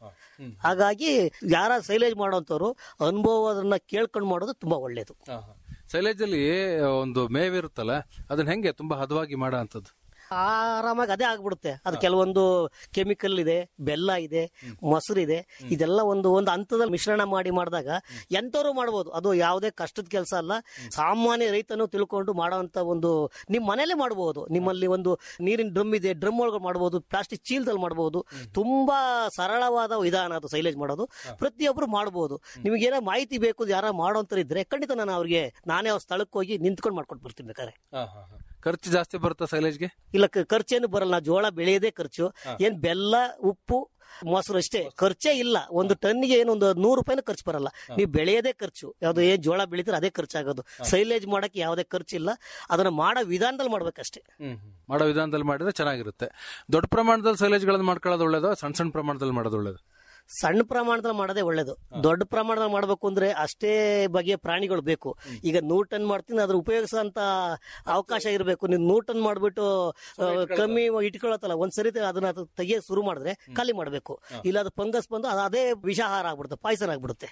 [SPEAKER 5] ಹಾಗಾಗಿ ಯಾರ ಸೈಲೇಜ್ ಮಾಡೋಂಥವ್ರು ಅನುಭವದನ್ನ ಕೇಳ್ಕೊಂಡು ಮಾಡೋದು ತುಂಬಾ ಒಳ್ಳೇದು
[SPEAKER 4] ಶೈಲೇಜ್ ಅಲ್ಲಿ ಒಂದು ಮೇವಿರುತ್ತಲ್ಲ ಅದನ್ನ ಹೆಂಗೆ ತುಂಬಾ ಹದವಾಗಿ ಮಾಡೋ ಅಂತದ್ದು
[SPEAKER 5] ಆರಾಮಾಗಿ ಅದೇ ಆಗ್ಬಿಡುತ್ತೆ ಅದು ಕೆಲವೊಂದು ಕೆಮಿಕಲ್ ಇದೆ ಬೆಲ್ಲ ಇದೆ ಮೊಸರು ಇದೆ ಇದೆಲ್ಲ ಒಂದು ಒಂದು ಹಂತದಲ್ಲಿ ಮಿಶ್ರಣ ಮಾಡಿ ಮಾಡಿದಾಗ ಎಂತವ್ರು ಮಾಡ್ಬೋದು ಅದು ಯಾವುದೇ ಕಷ್ಟದ ಕೆಲಸ ಅಲ್ಲ ಸಾಮಾನ್ಯ ರೈತನು ತಿಳ್ಕೊಂಡು ಮಾಡೋಂತ ಒಂದು ನಿಮ್ ಮನೇಲೆ ಮಾಡಬಹುದು ನಿಮ್ಮಲ್ಲಿ ಒಂದು ನೀರಿನ ಡ್ರಮ್ ಇದೆ ಡ್ರಮ್ ಒಳಗೆ ಮಾಡಬಹುದು ಪ್ಲಾಸ್ಟಿಕ್ ಚೀಲದಲ್ಲಿ ಮಾಡಬಹುದು ತುಂಬಾ ಸರಳವಾದ ವಿಧಾನ ಅದು ಸೈಲೇಜ್ ಮಾಡೋದು ಪ್ರತಿಯೊಬ್ರು ಮಾಡಬಹುದು ನಿಮಗೇನೋ ಮಾಹಿತಿ ಬೇಕು ಯಾರ ಮಾಡೋಂತರ ಇದ್ರೆ ಖಂಡಿತ ನಾನು ಅವ್ರಿಗೆ ನಾನೇ ಅವ್ರ ಸ್ಥಳಕ್ಕೆ ಹೋಗಿ ನಿಂತ್ಕೊಂಡು ಮಾಡ್ಕೊಂಡು ಬರ್ತೀನಿ ಬೇಕಾದ್ರೆ
[SPEAKER 4] ಖರ್ಚು ಜಾಸ್ತಿ ಬರುತ್ತಾ ಶೈಲೇಜ್ಗೆ
[SPEAKER 5] ಇಲ್ಲ ಕ- ಖರ್ಚೇನು ಬರಲ್ಲ ನಾವು ಜೋಳ ಬೆಳೆಯೋದೇ ಖರ್ಚು ಏನ್ ಬೆಲ್ಲ ಉಪ್ಪು ಮೊಸರು ಅಷ್ಟೇ ಖರ್ಚೇ ಇಲ್ಲ ಒಂದು ಟನ್ಗೆ ಏನು ಒಂದು ನೂರು ರೂಪಾಯಿನೂ ಖರ್ಚು ಬರಲ್ಲ ನೀವು ಬೆಳೆಯೋದೇ ಖರ್ಚು ಯಾವ್ದು ಏನ್ ಜೋಳ ಬೆಳೀತಾರೆ ಅದೇ ಖರ್ಚಾಗೋದು ಸೈಲೇಜ್ ಮಾಡಕ್ಕೆ ಯಾವುದೇ ಖರ್ಚಿಲ್ಲ ಅದನ್ನ ಮಾಡೋ ವಿಧಾನದಲ್ಲಿ ಮಾಡ್ಬೇಕಷ್ಟೇ
[SPEAKER 4] ಮಾಡೋ ವಿಧಾನದಲ್ಲಿ ಮಾಡಿದ್ರೆ ಚೆನ್ನಾಗಿರುತ್ತೆ ದೊಡ್ಡ ಪ್ರಮಾಣದಲ್ಲಿ ಶೈಲೇಜ್ಗಳನ್ನ ಮಾಡ್ಕೊಳ್ಳೋದು ಒಳ್ಳೇದು ಸಣ್ಣ ಸಣ್ಣ ಪ್ರಮಾಣದಲ್ಲಿ ಮಾಡೋದು ಒಳ್ಳೇದು
[SPEAKER 5] ಸಣ್ಣ ಪ್ರಮಾಣದಲ್ಲಿ ಮಾಡೋದೇ ಒಳ್ಳೇದು ದೊಡ್ಡ ಪ್ರಮಾಣದಲ್ಲಿ ಮಾಡ್ಬೇಕು ಅಂದ್ರೆ ಅಷ್ಟೇ ಬಗೆಯ ಪ್ರಾಣಿಗಳು ಬೇಕು ಈಗ ನೂರ್ ಟನ್ ಮಾಡ್ತೀನಿ ಅದ್ರ ಉಪಯೋಗಿಸೋಂತ ಅವಕಾಶ ಇರಬೇಕು ನೀವು ನೂರ್ ಟನ್ ಮಾಡ್ಬಿಟ್ಟು ಆ, ಕಮ್ಮಿ ಇಟ್ಕೊಳತ್ತಲ್ಲ ಒಂದ್ ಸರಿ ಅದನ್ನ ತೆಗಿಯಕ್ ಶುರು ಮಾಡಿದ್ರೆ ಖಾಲಿ ಮಾಡ್ಬೇಕು ಇಲ್ಲ ಅದು ಫಂಗಸ್ ಬಂದು ಅದು ಅದೇ ವಿಷಾಹಾರ ಆಗ್ಬಿಡುತ್ತೆ ಪಾಯ್ಸನ್ ಆಗ್ಬಿಡುತ್ತೆ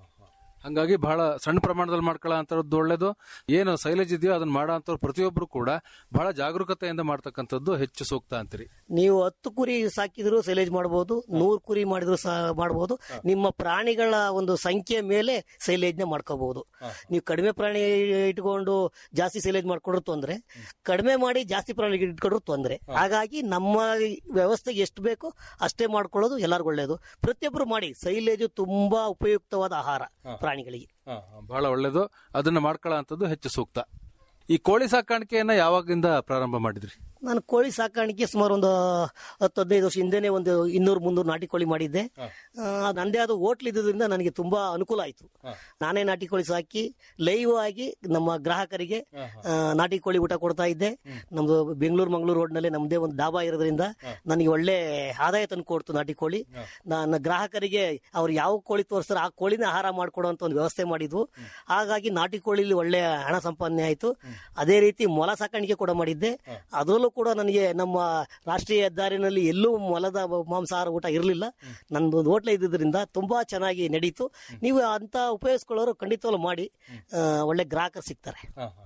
[SPEAKER 4] ಹಂಗಾಗಿ ಬಹಳ ಸಣ್ಣ ಪ್ರಮಾಣದಲ್ಲಿ ಮಾಡ್ಕೊಳ್ಳೋ ಅಂತದ್ದು ಒಳ್ಳೇದು ಏನು ಶೈಲೇಜ್ ಇದೆಯೋ ಅದನ್ನ ಮಾಡೋ ಅಂತವ್ರು ಪ್ರತಿಯೊಬ್ರು ಕೂಡ ಬಹಳ ಜಾಗರೂಕತೆಯಿಂದ ಮಾಡ್ತಕ್ಕಂಥದ್ದು ಹೆಚ್ಚು ಸೂಕ್ತ ಅಂತೀರಿ
[SPEAKER 5] ನೀವು ಹತ್ತು ಕುರಿ ಸಾಕಿದ್ರು ಸೈಲೇಜ್ ಮಾಡಬಹುದು ನೂರ್ ಕುರಿ ಮಾಡಿದ್ರು ಸಹ ಮಾಡಬಹುದು ನಿಮ್ಮ ಪ್ರಾಣಿಗಳ ಒಂದು ಸಂಖ್ಯೆ ಮೇಲೆ ಸೈಲೇಜ್ ನ ಮಾಡ್ಕೋಬಹುದು ನೀವು ಕಡಿಮೆ ಪ್ರಾಣಿ ಇಟ್ಕೊಂಡು ಜಾಸ್ತಿ ಸೈಲೇಜ್ ಮಾಡ್ಕೊಂಡ್ರು ತೊಂದ್ರೆ ಕಡಿಮೆ ಮಾಡಿ ಜಾಸ್ತಿ ಪ್ರಾಣಿ ಇಟ್ಕೊಂಡ್ರು ತೊಂದ್ರೆ ಹಾಗಾಗಿ ನಮ್ಮ ವ್ಯವಸ್ಥೆಗೆ ಎಷ್ಟು ಬೇಕು ಅಷ್ಟೇ ಮಾಡ್ಕೊಳ್ಳೋದು ಎಲ್ಲರಿಗೂ ಒಳ್ಳೇದು ಪ್ರತಿಯೊಬ್ರು ಮಾಡಿ ಸೈಲೇಜ್ ತುಂಬಾ ಉಪಯುಕ್ತವಾದ ಆಹಾರ ಪ್ರಾಣಿಗಳಿಗೆ
[SPEAKER 4] ಬಹಳ ಒಳ್ಳೇದು ಅದನ್ನ ಮಾಡ್ಕೊಳ್ಳೋ ಅಂತದ್ದು ಹೆಚ್ಚು ಸೂಕ್ತ ಈ ಕೋಳಿ ಸಾಕಾಣಿಕೆಯನ್ನ ಯಾವಾಗಿಂದ ಪ್ರಾರಂಭ ಮಾಡಿದ್ರಿ
[SPEAKER 5] ನಾನು ಕೋಳಿ ಸಾಕಾಣಿಕೆ ಸುಮಾರು ಒಂದು ಹತ್ತು ಹದಿನೈದು ವರ್ಷ ಹಿಂದೆನೆ ಒಂದು ಇನ್ನೂರು ಮುನ್ನೂರು ನಾಟಿ ಕೋಳಿ ಮಾಡಿದ್ದೆ ಆ, ನಂದೇ ಆದ ಹೋಟ್ಲ್ ಇದ್ದಿದ್ರಿಂದ ನನಗೆ ತುಂಬಾ ಅನುಕೂಲ ಆಯ್ತು ನಾನೇ ನಾಟಿ ಕೋಳಿ ಸಾಕಿ ಲೈವ್ ಆಗಿ ನಮ್ಮ ಗ್ರಾಹಕರಿಗೆ ಆ, ನಾಟಿ ಕೋಳಿ ಊಟ ಕೊಡ್ತಾ ಇದ್ದೆ ನಮ್ದು ಬೆಂಗಳೂರು ಮಂಗಳೂರು ರೋಡ್ ನಲ್ಲಿ ನಮ್ದೇ ಒಂದು ಡಾಬಾ ಇರೋದ್ರಿಂದ ನನಗೆ ಒಳ್ಳೆ ಆದಾಯ ತಂದು ಕೊಡ್ತು ನಾಟಿ ಕೋಳಿ ನನ್ನ ಗ್ರಾಹಕರಿಗೆ ಅವ್ರು ಯಾವ ಕೋಳಿ ತೋರಿಸ್ತಾರೆ ಆ ಕೋಳಿನ ಆಹಾರ ಮಾಡ್ಕೊಡುವಂತ ಒಂದು ವ್ಯವಸ್ಥೆ ಮಾಡಿದ್ವು ಹಾಗಾಗಿ ನಾಟಿ ಕೋಳಿಲಿ ಒಳ್ಳೆ ಹಣ ಸಂಪಾದನೆ ಆಯ್ತು ಅದೇ ರೀತಿ ಮೊಲ ಸಾಕಾಣಿಕೆ ಕೂಡ ಮಾಡಿದ್ದೆ ಅದರಲ್ಲೂ ಕೂಡ ನನಗೆ ನಮ್ಮ ರಾಷ್ಟ್ರೀಯ ಹೆದ್ದಾರಿನಲ್ಲಿ ಎಲ್ಲೂ ಮೊಲದ ಮಾಂಸಾಹಾರ ಊಟ ಇರಲಿಲ್ಲ ನಂದು ಒಂದು ಹೋಟ್ಲ ಇದ್ದಿದ್ರಿಂದ ತುಂಬಾ ಚೆನ್ನಾಗಿ ನಡೀತು ನೀವು ಅಂತ ಉಪಯೋಗಿಸ್ಕೊಳ್ಳೋರು ಖಂಡಿತವಾಗ್ಲೂ ಮಾಡಿ ಆ, ಒಳ್ಳೆ ಗ್ರಾಹಕರು ಸಿಗ್ತಾರೆ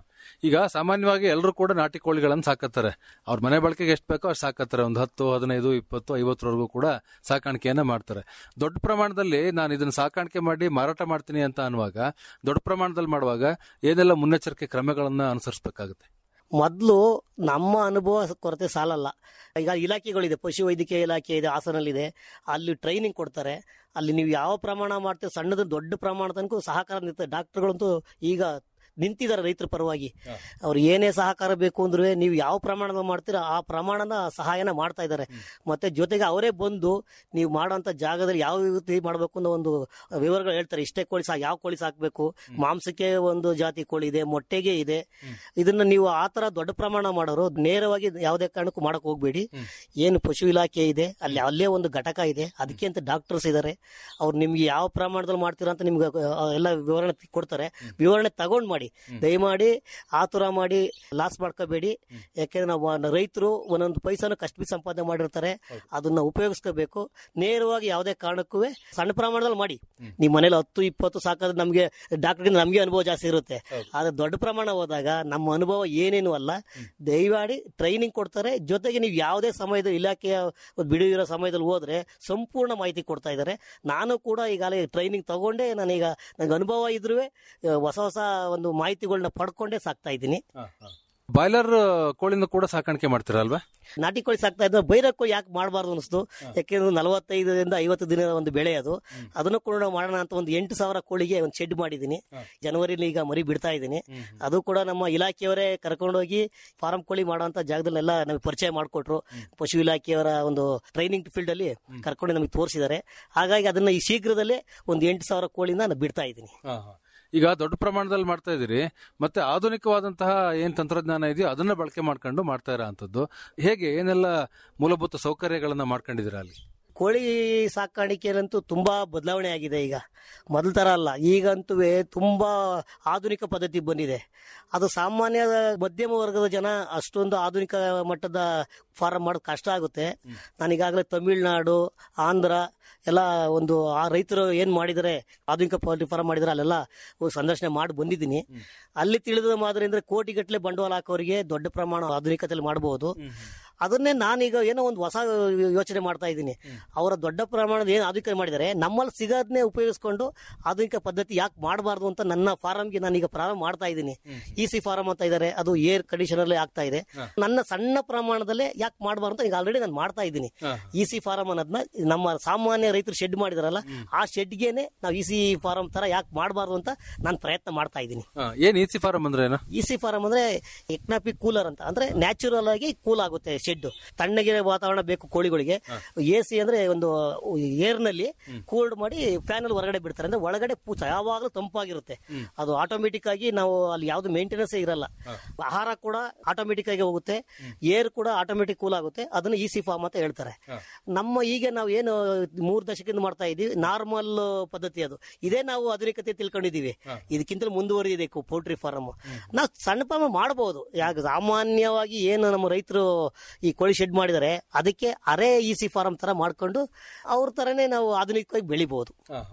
[SPEAKER 4] ಈಗ ಸಾಮಾನ್ಯವಾಗಿ ಎಲ್ಲರೂ ಕೂಡ ನಾಟಿ ಕೋಳಿಗಳನ್ನ ಸಾಕತ್ತಾರೆ ಅವ್ರ ಮನೆ ಬಳಕೆಗೆ ಎಷ್ಟು ಬೇಕೋ ಅಷ್ಟು ಸಾಕತ್ತಾರೆ ಒಂದು ಹತ್ತು ಹದಿನೈದು ಇಪ್ಪತ್ತು ಐವತ್ತರವರೆಗೂ ಕೂಡ ಸಾಕಾಣಿಕೆಯನ್ನ ಮಾಡ್ತಾರೆ ದೊಡ್ಡ ಪ್ರಮಾಣದಲ್ಲಿ ನಾನು ಇದನ್ನ ಸಾಕಾಣಿಕೆ ಮಾಡಿ ಮಾರಾಟ ಮಾಡ್ತೀನಿ ಅಂತ ಅನ್ನುವಾಗ ದೊಡ್ಡ ಪ್ರಮಾಣದಲ್ಲಿ ಮಾಡುವಾಗ ಏನೆಲ್ಲ ಮುನ್ನೆಚ್ಚರಿಕೆ ಕ್ರಮಗಳನ್ನ ಅನುಸರಿಸಬೇಕಾಗುತ್ತೆ
[SPEAKER 5] ಮೊದಲು ನಮ್ಮ ಅನುಭವ ಕೊರತೆ ಸಾಲಲ್ಲ ಈಗ ಇಲಾಖೆಗಳಿದೆ ಪಶು ವೈದ್ಯಕೀಯ ಇಲಾಖೆ ಇದೆ ಹಾಸನಲ್ಲಿದೆ ಅಲ್ಲಿ ಟ್ರೈನಿಂಗ್ ಕೊಡ್ತಾರೆ ಅಲ್ಲಿ ನೀವು ಯಾವ ಪ್ರಮಾಣ ಮಾಡ್ತೀವಿ ಸಣ್ಣದ ದೊಡ್ಡ ಪ್ರಮಾಣ ತನಕ ಸಹಕಾರ ನೀಡ್ತಾರೆ ಡಾಕ್ಟರ್ಗಳಂತೂ ಈಗ ನಿಂತಿದ್ದಾರೆ ರೈತರ ಪರವಾಗಿ ಅವ್ರು ಏನೇ ಸಹಕಾರ ಬೇಕು ಅಂದ್ರೆ ನೀವು ಯಾವ ಪ್ರಮಾಣದ ಮಾಡ್ತೀರಾ ಆ ಪ್ರಮಾಣದ ಸಹಾಯನ ಮಾಡ್ತಾ ಇದ್ದಾರೆ ಮತ್ತೆ ಜೊತೆಗೆ ಅವರೇ ಬಂದು ನೀವು ಮಾಡೋಂಥ ಜಾಗದಲ್ಲಿ ಯಾವ ರೀತಿ ಮಾಡಬೇಕು ಅನ್ನೋ ಒಂದು ವಿವರಗಳು ಹೇಳ್ತಾರೆ ಇಷ್ಟೇ ಕೋಳಿ ಸಾ ಯಾವ ಕೋಳಿ ಸಾಕಬೇಕು ಮಾಂಸಕ್ಕೆ ಒಂದು ಜಾತಿ ಕೋಳಿ ಇದೆ ಮೊಟ್ಟೆಗೆ ಇದೆ ಇದನ್ನ ನೀವು ಆ ತರ ದೊಡ್ಡ ಪ್ರಮಾಣ ಮಾಡೋರು ನೇರವಾಗಿ ಯಾವುದೇ ಕಾರಣಕ್ಕೂ ಮಾಡಕ್ ಹೋಗ್ಬೇಡಿ ಏನು ಪಶು ಇಲಾಖೆ ಇದೆ ಅಲ್ಲಿ ಅಲ್ಲೇ ಒಂದು ಘಟಕ ಇದೆ ಅದಕ್ಕೆ ಅಂತ ಡಾಕ್ಟರ್ಸ್ ಇದ್ದಾರೆ ಅವ್ರು ನಿಮ್ಗೆ ಯಾವ ಪ್ರಮಾಣದಲ್ಲಿ ಮಾಡ್ತೀರಾ ಅಂತ ನಿಮ್ಗೆ ಆ, ಎಲ್ಲ ವಿವರಣೆ ಕೊಡ್ತಾರೆ ವಿವರಣೆ ತಗೊಂಡ್ ಮಾಡಿ ದಯಮಾಡಿ ಆತುರ ಮಾಡಿ ಲಾಸ್ ಮಾಡ್ಕೋಬೇಡಿ ಯಾಕೆಂದ್ರೆ ನಾವು ರೈತರು ಒಂದೊಂದು ಪೈಸಾನು ಕಷ್ಟ ಬಿದ್ದು ಸಂಪಾದನೆ ಮಾಡಿರ್ತಾರೆ ಅದನ್ನ ಉಪಯೋಗಿಸ್ಕೋಬೇಕು ನೇರವಾಗಿ ಯಾವುದೇ ಕಾರಣಕ್ಕೂ ಸಣ್ಣ ಪ್ರಮಾಣದಲ್ಲಿ ಮಾಡಿ ನಿಮ್ಮ ಮನೇಲಿ ಹತ್ತು ಇಪ್ಪತ್ತು ಸಾಕಾದ್ರೆ ನಮಗೆ ಡಾಕ್ಟರ್ಗಿಂತ ನಮಗೆ ಅನುಭವ ಜಾಸ್ತಿ ಇರುತ್ತೆ ಆದ್ರೆ ದೊಡ್ಡ ಪ್ರಮಾಣ ಹೋದಾಗ ನಮ್ಮ ಅನುಭವ ಏನೇನು ಅಲ್ಲ ದಯಮಾಡಿ ಟ್ರೈನಿಂಗ್ ಕೊಡ್ತಾರೆ ಜೊತೆಗೆ ನೀವು ಯಾವುದೇ ಸಮಯದಲ್ಲಿ ಇಲಾಖೆಯ ಬಿಡು ಇರೋ ಸಮಯದಲ್ಲಿ ಹೋದ್ರೆ ಸಂಪೂರ್ಣ ಮಾಹಿತಿ ಕೊಡ್ತಾ ಇದ್ದಾರೆ ನಾನು ಕೂಡ ಈಗಾಗಲೇ ಟ್ರೈನಿಂಗ್ ತಗೊಂಡೇ ನಾನೀಗ ನಂಗೆ ಅನುಭವ ಇದ್ರೂ ಹೊಸ ಹೊಸ ಒಂದು ಮಾಹಿತಿಗಳನ್ನ ಪಡ್ಕೊಂಡೇ ಸಾಕ್ತಾ ಇದ್ದೀನಿ
[SPEAKER 4] ಬಾಯ್ಲರ್ ಕೋಳಿನ ಕೂಡ ಸಾಕಾಣಿಕೆ ಮಾಡ್ತೀರಲ್ವಾ
[SPEAKER 5] ನಾಟಿ ಕೋಳಿ ಸಾಕ್ತಾ ಇದ್ದ ಬೈರಕ್ಕೂ ಯಾಕೆ ಮಾಡಬಾರ್ದು ಅನಿಸ್ತು ಯಾಕೆಂದ್ರೆ ನಲವತ್ತೈದರಿಂದ ಐವತ್ತು ದಿನದ ಒಂದು ಬೆಳೆ ಅದು ಅದನ್ನು ಕೂಡ ನಾವು ಮಾಡೋಣ ಅಂತ ಒಂದು ಎಂಟು ಸಾವಿರ ಕೋಳಿಗೆ ಒಂದು ಶೆಡ್ ಮಾಡಿದ್ದೀನಿ ಜನವರಿಲಿ ಈಗ ಮರಿ ಬಿಡ್ತಾ ಇದ್ದೀನಿ ಅದು ಕೂಡ ನಮ್ಮ ಇಲಾಖೆಯವರೇ ಕರ್ಕೊಂಡೋಗಿ ಫಾರಂ ಕೋಳಿ ಮಾಡುವಂತ ಜಾಗದಲ್ಲೆಲ್ಲ ನಮಗೆ ಪರಿಚಯ ಮಾಡಿಕೊಟ್ರು ಪಶು ಇಲಾಖೆಯವರ ಒಂದು ಟ್ರೈನಿಂಗ್ ಫೀಲ್ಡ್ ಅಲ್ಲಿ ಕರ್ಕೊಂಡು ನಮಗೆ ತೋರಿಸಿದ್ದಾರೆ ಹಾಗಾಗಿ ಅದನ್ನ ಈ ಶೀಘ್ರದಲ್ಲೇ ಒಂದು ಎಂಟು ಸಾವಿರ ಕೋಳಿನ ನಾನು ಬಿಡ್ತಾ ಇದ್ದೀನಿ
[SPEAKER 4] ಈಗ ದೊಡ್ಡ ಪ್ರಮಾಣದಲ್ಲಿ ಮಾಡ್ತಾ ಇದ್ದೀರಿ ಮತ್ತೆ ಆಧುನಿಕವಾದಂತಹ ಏನ್ ತಂತ್ರಜ್ಞಾನ ಇದೆಯೋ ಅದನ್ನ ಬಳಕೆ ಮಾಡ್ಕೊಂಡು ಮಾಡ್ತಾ ಇರೋ ಅಂತದ್ದು ಹೇಗೆ ಏನೆಲ್ಲ ಮೂಲಭೂತ ಸೌಕರ್ಯಗಳನ್ನ ಮಾಡ್ಕೊಂಡಿದ್ದೀರಾ ಅಲ್ಲಿ
[SPEAKER 5] ಕೋಳಿ ಸಾಕಾಣಿಕೆಯಲ್ಲಂತೂ ತುಂಬಾ ಬದಲಾವಣೆ ಆಗಿದೆ ಈಗ ಮೊದಲ ತರ ಅಲ್ಲ ಈಗಂತೂ ತುಂಬಾ ಆಧುನಿಕ ಪದ್ಧತಿ ಬಂದಿದೆ ಅದು ಸಾಮಾನ್ಯ ಮಧ್ಯಮ ವರ್ಗದ ಜನ ಅಷ್ಟೊಂದು ಆಧುನಿಕ ಮಟ್ಟದ ಫಾರಂ ಮಾಡೋದು ಕಷ್ಟ ಆಗುತ್ತೆ ನಾನು ಈಗಾಗಲೇ ತಮಿಳ್ನಾಡು ಆಂಧ್ರ ಎಲ್ಲ ಒಂದು ಆ ರೈತರು ಏನ್ ಮಾಡಿದರೆ ಆಧುನಿಕ ಪೌಲ್ಟ್ರಿ ಫಾರಂ ಮಾಡಿದ್ರೆ ಅಲ್ಲೆಲ್ಲ ಹೋಗಿ ಸಂದರ್ಶನ ಮಾಡಿ ಬಂದಿದ್ದೀನಿ ಅಲ್ಲಿ ತಿಳಿದ ಮಾದರಿ ಅಂದ್ರೆ ಕೋಟಿಗಟ್ಟಲೆ ಬಂಡವಾಳ ಹಾಕೋರಿಗೆ ದೊಡ್ಡ ಪ್ರಮಾಣ ಆಧುನಿಕತೆಯಲ್ಲಿ ಮಾಡಬಹುದು ಅದನ್ನೇ ನಾನೀಗ ಏನೋ ಒಂದು ಹೊಸ ಯೋಚನೆ ಮಾಡ್ತಾ ಇದ್ದೀನಿ ಅವರ ದೊಡ್ಡ ಪ್ರಮಾಣದ ಏನು ಆಧುನಿಕ ಮಾಡಿದ್ದಾರೆ ನಮ್ಮಲ್ಲಿ ಸಿಗೋದನ್ನೇ ಉಪಯೋಗಿಸ್ಕೊಂಡು ಆಧುನಿಕ ಪದ್ಧತಿ ಯಾಕೆ ಮಾಡಬಾರ್ದು ಅಂತ ನನ್ನ ಫಾರಂಗೆ ನಾನೀಗ ಪ್ರಾರಂಭ ಮಾಡ್ತಾ ಇದ್ದೀನಿ ಇ ಸಿ ಫಾರಂ ಅಂತ ಇದ್ದಾರೆ ಅದು ಏರ್ ಕಂಡೀಷನರ್ ಆಗ್ತಾ ಇದೆ ನನ್ನ ಸಣ್ಣ ಪ್ರಮಾಣದಲ್ಲೇ ಯಾಕೆ ಮಾಡಬಾರ್ದು ಅಂತ ಈಗ ಆಲ್ರೆಡಿ ನಾನು ಮಾಡ್ತಾ ಇದ್ದೀನಿ ಇ ಸಿ ಫಾರಂ ಅನ್ನೋದನ್ನ ನಮ್ಮ ಸಾಮಾನ್ಯ ರೈತರು ಶೆಡ್ ಮಾಡಿದಾರಲ್ಲ ಆ ಶೆಡ್ಗೆನೆ ನಾವು ಇ ಸಿ ಫಾರಂ ತರ ಯಾಕೆ ಮಾಡಬಾರ್ದು ಅಂತ ನಾನು ಪ್ರಯತ್ನ ಮಾಡ್ತಾ ಇದ್ದೀನಿ
[SPEAKER 4] ಆ, ಏನ್ ಈಸಿ ಫಾರಂ ಅಂದ್ರೆ ಏನು
[SPEAKER 5] ಇ ಸಿ ಫಾರಂ ಅಂದ್ರೆ ಎಕ್ನಾಪಿ ಕೂಲರ್ ಅಂತ ಅಂದ್ರೆ ನ್ಯಾಚುರಲ್ ಆಗಿ ಕೂಲ್ ಆಗುತ್ತೆ ಶೆಡ್ ತಣ್ಣಗೆ ವಾತಾವರಣ ಬೇಕು ಕೋಳಿಗಳಿಗೆ ಎ ಸಿ ಅಂದ್ರೆ ಒಂದು ಏರ್ ನಲ್ಲಿ ಕೂಲ್ಡ್ ಮಾಡಿ ಫ್ಯಾನ್ ಅಲ್ಲಿ ಹೊರಗಡೆ ಬಿಡ್ತಾರೆ ಅಂದ್ರೆ ಒಳಗಡೆ ಪೂಚ ಯಾವಾಗಲೂ ತಂಪಾಗಿರುತ್ತೆ ಅದು ಆಟೋಮೆಟಿಕ್ ಆಗಿ ನಾವು ಅಲ್ಲಿ ಯಾವ್ದು ಮೇಂಟೆನೆನ್ಸ್ ಇರಲ್ಲ ಆಹಾರ ಕೂಡ ಆಟೋಮೆಟಿಕ್ ಆಗಿ ಹೋಗುತ್ತೆ ಏರ್ ಕೂಡ ಆಟೋಮೆಟಿಕ್ ಕೂಲ್ ಆಗುತ್ತೆ ಅದನ್ನ ಇ ಸಿ ಫಾರ್ಮ್ ಅಂತ ಹೇಳ್ತಾರೆ ನಮ್ಮ ಈಗ ನಾವು ಏನು ಮೂರ್ ದಶಕದಿಂದ ಮಾಡ್ತಾ ಇದೀವಿ ನಾರ್ಮಲ್ ಪದ್ಧತಿ ಅದು ಇದೇ ನಾವು ಆಧುನಿಕತೆ ತಿಳ್ಕೊಂಡಿದೀವಿ ಇದಕ್ಕಿಂತ ಮುಂದುವರಿದಿದೆ ಪೌಲ್ಟ್ರಿ ಫಾರಂ ನಾವು ಸಣ್ಣ ಪ್ರಮಾಣ ಮಾಡಬಹುದು ಯಾಕೆ ಸಾಮಾನ್ಯವಾಗಿ ಏನು ನಮ್ಮ ರೈತರು ಈ ಕೋಳಿ ಶೆಡ್ ಮಾಡಿದರೆ ಅದಕ್ಕೆ ಅರೆ ಇ ಸಿ ಫಾರಂ ತರ ಮಾಡ್ಕೊಂಡು ಅವ್ರ ತರನೇ ನಾವು ಆಧುನಿಕವಾಗಿ ಬೆಳಿಬಹುದು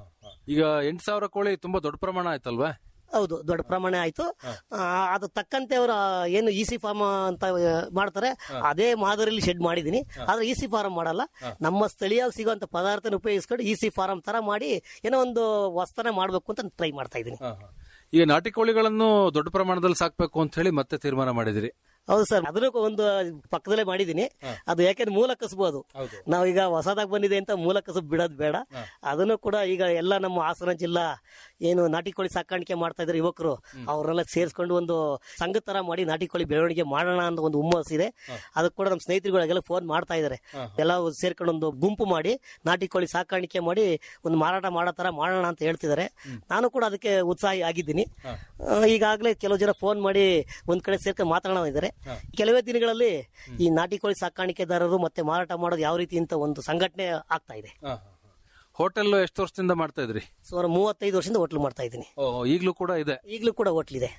[SPEAKER 4] ಈಗ ಎಂಟು ಸಾವಿರ ಕೋಳಿ ತುಂಬಾ ದೊಡ್ಡ ಪ್ರಮಾಣ ಆಯ್ತಲ್ವಾ
[SPEAKER 5] ಹೌದು ದೊಡ್ಡ ಪ್ರಮಾಣ ಆಯ್ತು ಆ, ಅದು ತಕ್ಕಂತೆ ಅವರು ಏನು ಇ ಸಿ ಫಾರ್ಮ್ ಅಂತ ಆ, ಮಾಡ್ತಾರೆ ಅದೇ ಮಾದರಿಯಲ್ಲಿ ಶೆಡ್ ಮಾಡಿದೀನಿ ಆದ್ರೆ ಇ ಸಿ ಫಾರಂ ಮಾಡಲ್ಲ ನಮ್ಮ ಸ್ಥಳೀಯವಾಗಿ ಸಿಗುವಂತ ಪದಾರ್ಥನ ಉಪಯೋಗಿಸ್ಕೊಂಡು ಇ ಸಿ ಫಾರಂ ತರ ಮಾಡಿ ಏನೋ ಒಂದು ವಸ್ತನ ಮಾಡ್ಬೇಕು ಅಂತ ಟ್ರೈ ಮಾಡ್ತಾ ಇದ್ದೀನಿ
[SPEAKER 4] ಈಗ ನಾಟಿ ಕೋಳಿಗಳನ್ನು ದೊಡ್ಡ ಪ್ರಮಾಣದಲ್ಲಿ ಸಾಕ್ಬೇಕು ಅಂತ ಹೇಳಿ ಮತ್ತೆ ತೀರ್ಮಾನ ಮಾಡಿದಿರಿ
[SPEAKER 5] ಹೌದು ಸರ್ ಅದನ್ನು ಒಂದು ಪಕ್ಕದಲ್ಲೇ ಮಾಡಿದೀನಿ ಅದು ಯಾಕೆಂದ್ರೆ ಮೂಲ ಕಸಬು ಅದು ನಾವೀಗ ಹೊಸದಾಗಿ ಬಂದಿದೆ ಅಂತ ಮೂಲ ಕಸಬು ಬಿಡೋದು ಬೇಡ ಅದನ್ನು ಕೂಡ ಈಗ ಎಲ್ಲ ನಮ್ಮ ಹಾಸನ ಜಿಲ್ಲಾ ಏನು ನಾಟಿ ಕೋಳಿ ಸಾಕಾಣಿಕೆ ಮಾಡ್ತಾ ಇದ್ದಾರೆ ಯುವಕರು ಅವ್ರನ್ನೆಲ್ಲ ಸೇರಿಸ್ಕೊಂಡು ಒಂದು ಸಂಘ ತರ ಮಾಡಿ ನಾಟಿ ಕೋಳಿ ಬೆಳವಣಿಗೆ ಮಾಡೋಣ ಅಂತ ಒಂದು ಹುಮ್ಮಸ್ ಇದೆ ಅದಕ್ಕೆ ಕೂಡ ನಮ್ಮ ಸ್ನೇಹಿತರುಗಳಿಗೆಲ್ಲ ಫೋನ್ ಮಾಡ್ತಾ ಇದ್ದಾರೆ ಎಲ್ಲ ಸೇರ್ಕೊಂಡು ಒಂದು ಗುಂಪು ಮಾಡಿ ನಾಟಿ ಕೋಳಿ ಸಾಕಾಣಿಕೆ ಮಾಡಿ ಒಂದು ಮಾರಾಟ ಮಾಡೋ ತರ ಮಾಡೋಣ ಅಂತ ಹೇಳ್ತಿದ್ದಾರೆ ನಾನು ಕೂಡ ಅದಕ್ಕೆ ಉತ್ಸಾಹಿ ಆಗಿದ್ದೀನಿ ಆ, ಈಗಾಗಲೇ ಕೆಲವು ಜನ ಫೋನ್ ಮಾಡಿ ಒಂದ್ ಕಡೆ ಸೇರ್ಕೊಂಡು ಮಾತಾಡೋಣ ಇದ್ದಾರೆ ಕೆಲವೇ ದಿನಗಳಲ್ಲಿ ಈ ನಾಟಿ ಕೋಳಿ ಸಾಕಾಣಿಕೆದಾರರು ಮತ್ತೆ ಮಾರಾಟ ಮಾಡೋದು ಯಾವ ರೀತಿ ಅಂತ ಒಂದು ಸಂಘಟನೆ ಆಗ್ತಾ ಇದೆ
[SPEAKER 4] ಹೋಟೆಲ್ ಎಷ್ಟು ವರ್ಷದಿಂದ ಮಾಡ್ತಾ ಇದ್ರಿ
[SPEAKER 5] ಸುಮಾರು ಮೂವತ್ತೈದು ವರ್ಷದಿಂದ ಹೋಟ್ಲು ಮಾಡ್ತಾ ಇದ್ದೀನಿ
[SPEAKER 4] ಓ, ಈಗ್ಲೂ ಕೂಡ ಇದೆ
[SPEAKER 5] ಈಗಲೂ ಕೂಡ ಹೋಟ್ಲ್ ಇದೆ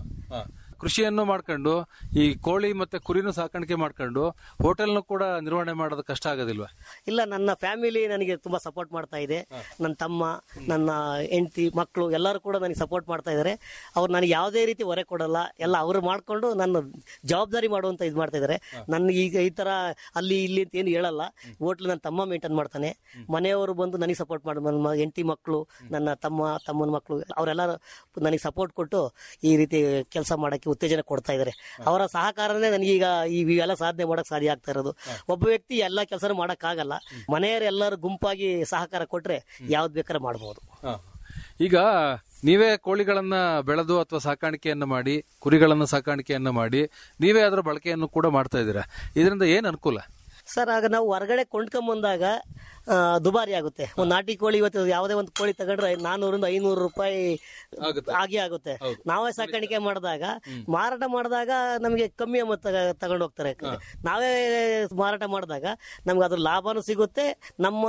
[SPEAKER 4] ಕೃಷಿಯನ್ನು ಮಾಡ್ಕೊಂಡು ಈ ಕೋಳಿ ಮತ್ತೆ ಕುರಿನೂ ಸಾಕಾಣಿಕೆ ಮಾಡ್ಕೊಂಡು ಹೋಟೆಲ್ನು ಕೂಡ ನಿರ್ವಹಣೆ ಮಾಡೋದು ಕಷ್ಟ ಆಗೋದಿಲ್ವಾ
[SPEAKER 5] ಇಲ್ಲ ನನ್ನ ಫ್ಯಾಮಿಲಿ ನನಗೆ ತುಂಬಾ ಸಪೋರ್ಟ್ ಮಾಡ್ತಾ ಇದೆ ನನ್ನ ತಮ್ಮ ನನ್ನ ಹೆಂಡತಿ ಮಕ್ಕಳು ಎಲ್ಲರೂ ಕೂಡ ನನಗೆ ಸಪೋರ್ಟ್ ಮಾಡ್ತಾ ಇದ್ದಾರೆ ಅವ್ರು ನನಗೆ ಯಾವುದೇ ರೀತಿ ಹೊರೆ ಕೊಡಲ್ಲ ಎಲ್ಲ ಅವರು ಮಾಡ್ಕೊಂಡು ನನ್ನ ಜವಾಬ್ದಾರಿ ಮಾಡುವಂತ ಇದು ಮಾಡ್ತಾ ಇದ್ದಾರೆ ನನ್ನ ಈಗ ಈ ತರ ಅಲ್ಲಿ ಇಲ್ಲಿ ಅಂತ ಏನು ಹೇಳಲ್ಲ ಹೋಟ್ಲು ನನ್ನ ತಮ್ಮ ಮೇಂಟೈನ್ ಮಾಡ್ತಾನೆ ಮನೆಯವರು ಬಂದು ನನಗೆ ಸಪೋರ್ಟ್ ಮಾಡಿ ನನ್ನ ಹೆಂಡತಿ ಮಕ್ಕಳು ನನ್ನ ತಮ್ಮ ತಮ್ಮನ ಮಕ್ಕಳು ಅವರೆಲ್ಲ ನನಗೆ ಸಪೋರ್ಟ್ ಕೊಟ್ಟು ಈ ರೀತಿ ಕೆಲಸ ಮಾಡಕ್ಕೆ ಉತ್ತೇಜನ ಕೊಡ್ತಾ ಇದ್ದಾರೆ ಅವರ ಸಹಕಾರನೇ ನನಗೀಗ ಈ ಇವೆಲ್ಲ ಸಾಧನೆ ಮಾಡಕ್ ಸಾಧ್ಯ ಆಗ್ತಾ ಇರೋದು ಒಬ್ಬ ವ್ಯಕ್ತಿ ಎಲ್ಲ ಕೆಲಸ ಮಾಡಕ್ ಆಗಲ್ಲ ಮನೆಯವರು ಎಲ್ಲರೂ ಗುಂಪಾಗಿ ಸಹಕಾರ ಕೊಟ್ರೆ ಯಾವ್ದು ಬೇಕಾದ್ರೆ ಮಾಡಬಹುದು
[SPEAKER 4] ಈಗ ನೀವೇ ಕೋಳಿಗಳನ್ನ ಬೆಳೆದು ಅಥವಾ ಸಾಕಾಣಿಕೆಯನ್ನ ಮಾಡಿ ಕುರಿಗಳನ್ನ ಸಾಕಾಣಿಕೆಯನ್ನ ಮಾಡಿ ನೀವೇ ಅದರ ಬಳಕೆಯನ್ನು ಕೂಡ ಮಾಡ್ತಾ ಇದ್ದೀರಾ ಇದರಿಂದ ಏನ್ ಅನುಕೂಲ
[SPEAKER 5] ಸರ್ ಆಗ ನಾವು ಹೊರಗಡೆ ಕೊಂಡ್ಕೊಂಬಂದಾಗ ಆ, ದುಬಾರಿ ಆಗುತ್ತೆ ಒಂದು ನಾಟಿ ಕೋಳಿ ಇವತ್ತು ಯಾವುದೇ ಒಂದು ಕೋಳಿ ತಗೊಂಡ್ರೆ ನಾನೂರಿಂದ ಐನೂರು ರೂಪಾಯಿ
[SPEAKER 4] ಆಗುತ್ತೆ.
[SPEAKER 5] ಆಗಿ ಆಗುತ್ತೆ ನಾವೇ ಸಾಕಾಣಿಕೆ ಮಾಡಿದಾಗ ಮಾರಾಟ ಮಾಡಿದಾಗ ನಮಗೆ ಕಮ್ಮಿ ಅಮೌಂಟ್ ತಗೊಂಡು ಹೋಗ್ತಾರೆ ನಾವೇ ಮಾರಾಟ ಮಾಡಿದಾಗ ನಮ್ಗೆ ಅದ್ರ ಲಾಭನೂ ಸಿಗುತ್ತೆ ನಮ್ಮ